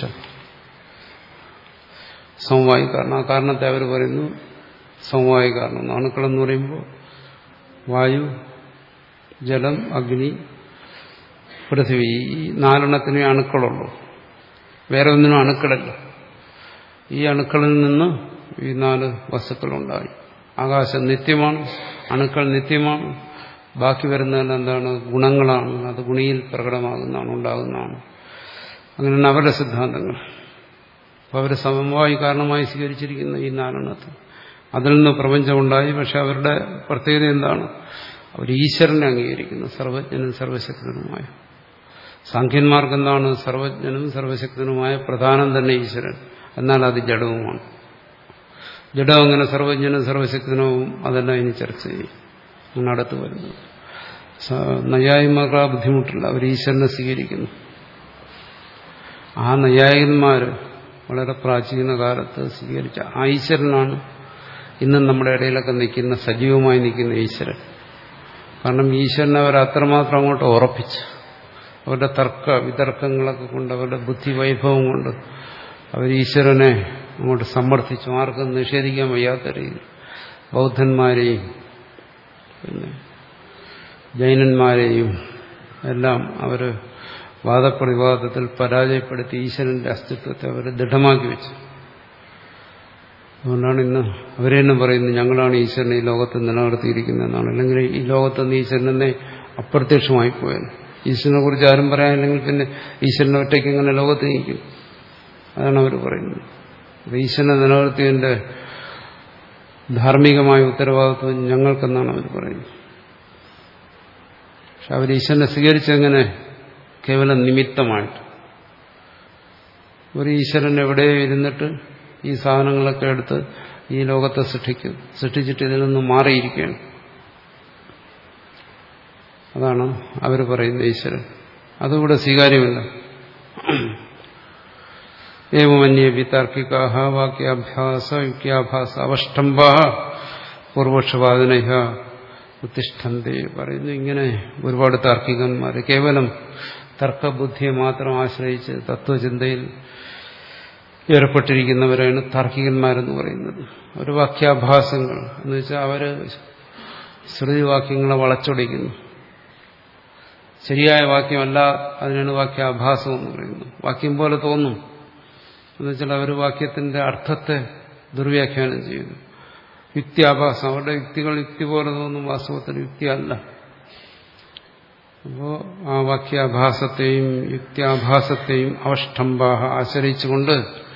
സമവായി കാരണം ആ കാരണത്തെ അവർ പറയുന്നു സമവായി കാരണം അണുക്കളെന്ന് പറയുമ്പോൾ വായു ജലം അഗ്നി പൃഥ്വി ഈ നാലെണ്ണത്തിനേ അണുക്കളുള്ളൂ വേറെ ഒന്നിനും അണുക്കളല്ല ഈ അണുക്കളിൽ നിന്ന് ഈ നാല് വസ്തുക്കളുണ്ടായി ആകാശം നിത്യമാണ് അണുക്കൾ നിത്യമാണ് ബാക്കി വരുന്നതെല്ലാം എന്താണ് ഗുണങ്ങളാണ് അത് ഗുണിയിൽ പ്രകടമാകുന്നതാണ് ഉണ്ടാകുന്നതാണ് അങ്ങനെയാണ് അവരുടെ സിദ്ധാന്തങ്ങൾ അപ്പോൾ അവർ സമവായി കാരണമായി സ്വീകരിച്ചിരിക്കുന്ന ഈ നാലെണ്ണത്തിൽ അതിൽ നിന്ന് പ്രപഞ്ചമുണ്ടായി പക്ഷെ അവരുടെ പ്രത്യേകത എന്താണ് അവർ ഈശ്വരനെ അംഗീകരിക്കുന്നു സർവജ്ഞനും സർവശക്തനുമായ സാഖ്യന്മാർക്ക് എന്താണ് സർവജ്ഞനും സർവശക്തനുമായ പ്രധാനം തന്നെ ഈശ്വരൻ എന്നാൽ അത് ജഡവുമാണ് ജഡം അങ്ങനെ സർവജ്ഞനും സർവശക്തനവും അതെല്ലാം ഇനി ചർച്ച ചെയ്യും അങ്ങനെ അടുത്ത് വരുന്നത് നയായിമാർക്ക് ആ ബുദ്ധിമുട്ടില്ല അവർ ഈശ്വരനെ സ്വീകരിക്കുന്നു ആ നയായികന്മാർ വളരെ പ്രാചീന കാലത്ത് സ്വീകരിച്ച ആ ഈശ്വരനാണ് ഇന്നും നമ്മുടെ ഇടയിലൊക്കെ നിൽക്കുന്ന സജീവമായി നിൽക്കുന്ന ഈശ്വരൻ കാരണം ഈശ്വരനെ അവർ അത്രമാത്രം അങ്ങോട്ട് ഉറപ്പിച്ചു അവരുടെ തർക്ക വിതർക്കങ്ങളൊക്കെ കൊണ്ട് അവരുടെ ബുദ്ധി വൈഭവം കൊണ്ട് അവർ ഈശ്വരനെ അങ്ങോട്ട് സമ്മർദ്ദിച്ചു ആർക്കും നിഷേധിക്കാൻ വയ്യാത്ത രീതിയിൽ ബൗദ്ധന്മാരെയും പിന്നെ ജൈനന്മാരെയും എല്ലാം അവർ വാദപ്രതിവാദത്തിൽ പരാജയപ്പെടുത്തി ഈശ്വരന്റെ അസ്തിത്വത്തെ അവർ ദൃഢമാക്കി വെച്ചു അതുകൊണ്ടാണ് ഇന്ന് അവരെ തന്നെ പറയുന്നത് ഞങ്ങളാണ് ഈശ്വരനെ ഈ ലോകത്ത് നിലനിർത്തിയിരിക്കുന്നതെന്നാണ് അല്ലെങ്കിൽ ഈ ലോകത്തുനിന്ന് ഈശ്വരനെ അപ്രത്യക്ഷമായി പോയത് ഈശ്വരനെ കുറിച്ച് ആരും പറയാനില്ലെങ്കിൽ പിന്നെ ഈശ്വരനെ ഒറ്റയ്ക്ക് ഇങ്ങനെ ലോകത്ത് നിൽക്കും അതാണ് അവർ പറയുന്നത് ഈശ്വരനെ നിലനിർത്തിയതിന്റെ ധാർമ്മികമായ ഉത്തരവാദിത്വം ഞങ്ങൾക്കെന്നാണ് അവർ പറയുന്നത് പക്ഷെ അവർ ഈശ്വരനെ സ്വീകരിച്ചെങ്ങനെ കേവലം നിമിത്തമായിട്ട് ഒരു ഈശ്വരൻ എവിടെ ഇരുന്നിട്ട് ഈ സാധനങ്ങളൊക്കെ എടുത്ത് ഈ ലോകത്തെ സൃഷ്ടിക്കും സൃഷ്ടിച്ചിട്ട് ഇതിൽ നിന്ന് മാറിയിരിക്കുകയാണ് അതാണ് അവർ പറയുന്ന ഈശ്വരൻ അതുകൂടെ സ്വീകാര്യമല്ല ഏവമന്യപി താർക്കികാഹ വാക്യാഭ്യാസ യുക്യാഭാസ അവഷ്ടംബ പൂർവക്ഷവാദന ഉത്തിഷ്ഠന്തി പറയുന്നു ഇങ്ങനെ ഒരുപാട് താർക്കികന്മാർ കേവലം തർക്കബുദ്ധിയെ മാത്രം ആശ്രയിച്ച് തത്വചിന്തയിൽ ഏർപ്പെട്ടിരിക്കുന്നവരാണ് താർക്കികന്മാരെന്ന് പറയുന്നത് ഒരു വാക്യാഭാസങ്ങൾ എന്ന് വെച്ചാൽ അവര് ശ്രുതിവാക്യങ്ങളെ വളച്ചൊടിക്കുന്നു ശരിയായ വാക്യമല്ല അതിനാണ് വാക്യാഭാസം എന്ന് പറയുന്നത് വാക്യം പോലെ തോന്നും എന്നുവെച്ചാൽ അവർ വാക്യത്തിന്റെ അർത്ഥത്തെ ദുർവ്യാഖ്യാനം ചെയ്യുന്നു യുക്തിയാഭാസം അവരുടെ യുക്തികൾ യുക്തി പോലെ തോന്നും വാസ്തവത്തിൽ യുക്തിയല്ല അപ്പോ ആ വാക്യാഭാസത്തെയും യുക്തിയാഭാസത്തെയും അവഷ്ടംബാഹ ആശ്രയിച്ചുകൊണ്ട്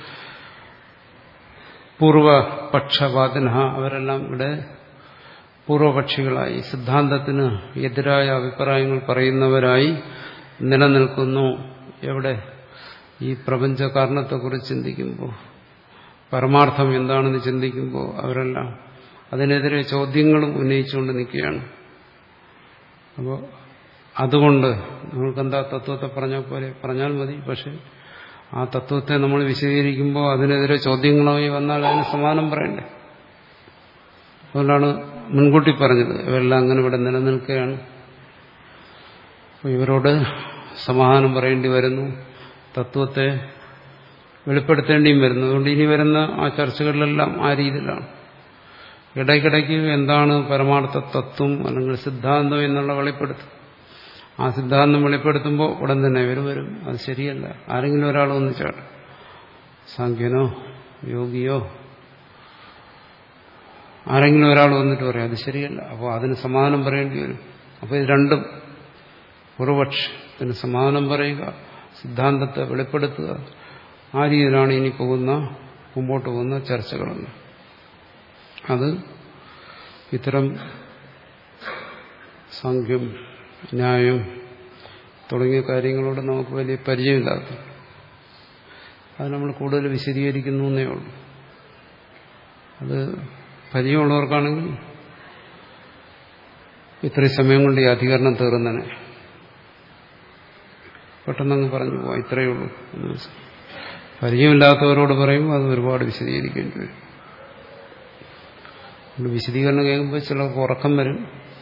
പൂർവപക്ഷവാദിന അവരെല്ലാം ഇവിടെ പൂർവപക്ഷികളായി സിദ്ധാന്തത്തിന് എതിരായ അഭിപ്രായങ്ങൾ പറയുന്നവരായി നിലനിൽക്കുന്നു എവിടെ ഈ പ്രപഞ്ച കാരണത്തെക്കുറിച്ച് ചിന്തിക്കുമ്പോൾ പരമാർത്ഥം എന്താണെന്ന് ചിന്തിക്കുമ്പോൾ അവരെല്ലാം അതിനെതിരെ ചോദ്യങ്ങളും ഉന്നയിച്ചുകൊണ്ട് നിൽക്കുകയാണ് അപ്പോൾ അതുകൊണ്ട് നമ്മൾക്കെന്താ തത്വത്തെ പറഞ്ഞാൽ പോലെ പറഞ്ഞാൽ മതി പക്ഷെ ആ തത്വത്തെ നമ്മൾ വിശദീകരിക്കുമ്പോൾ അതിനെതിരെ ചോദ്യങ്ങളായി വന്നാൽ അതിന് സമാനം പറയണ്ടേ അതുകൊണ്ടാണ് മുൻകൂട്ടി പറഞ്ഞത് ഇവരെല്ലാം അങ്ങനെ ഇവിടെ നിലനിൽക്കുകയാണ് ഇവരോട് സമാധാനം പറയേണ്ടി വരുന്നു തത്വത്തെ വെളിപ്പെടുത്തേണ്ടിയും വരുന്നു അതുകൊണ്ട് ഇനി വരുന്ന ആ ചർച്ചകളിലെല്ലാം ആ രീതിയിലാണ് ഇടയ്ക്കിടയ്ക്ക് എന്താണ് പരമാർത്ഥ തത്വം അല്ലെങ്കിൽ സിദ്ധാന്തം എന്നുള്ള വെളിപ്പെടുത്തും ആ സിദ്ധാന്തം വെളിപ്പെടുത്തുമ്പോൾ ഉടൻ തന്നെ ഇവർ വരും അത് ശരിയല്ല ആരെങ്കിലും ഒരാൾ ഒന്നിച്ചാട്ടെ സാഖ്യനോ യോഗിയോ ആരെങ്കിലും ഒരാൾ വന്നിട്ട് പറയാം അത് ശരിയല്ല അപ്പോൾ അതിന് സമാധാനം പറയേണ്ടി വരും അപ്പോൾ ഇത് രണ്ടും പൂർവപക്ഷത്തിന് സമാധാനം പറയുക സിദ്ധാന്തത്തെ വെളിപ്പെടുത്തുക ആ രീതിയിലാണ് ഇനി പോകുന്ന മുമ്പോട്ട് പോകുന്ന ചർച്ചകളെന്ന് അത് ഇത്തരം സാഖ്യം ന്യായം തുടങ്ങിയ കാര്യങ്ങളോട് നമുക്ക് വലിയ പരിചയമില്ലാത്ത അത് നമ്മൾ കൂടുതൽ വിശദീകരിക്കുന്നു എന്നേ ഉള്ളൂ അത് പരിചയമുള്ളവർക്കാണെങ്കിൽ ഇത്രയും സമയം കൊണ്ട് ഈ അധികരണം തീർന്നനെ പെട്ടെന്നങ്ങ് പറഞ്ഞു പോവാം ഇത്രയേ ഉള്ളൂ എന്ന് മനസ്സിലായി പരിചയമില്ലാത്തവരോട് പറയുമ്പോൾ അത് ഒരുപാട് വിശദീകരിക്കേണ്ടി വരും അതുകൊണ്ട് വിശദീകരണം കേൾക്കുമ്പോൾ ചിലർക്ക് ഉറക്കം വരും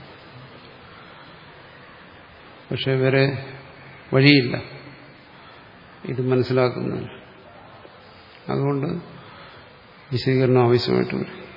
പക്ഷെ വേറെ വഴിയില്ല ഇത് മനസ്സിലാക്കുന്നതിന് അതുകൊണ്ട് വിശദീകരണം ആവശ്യമായിട്ട് വരും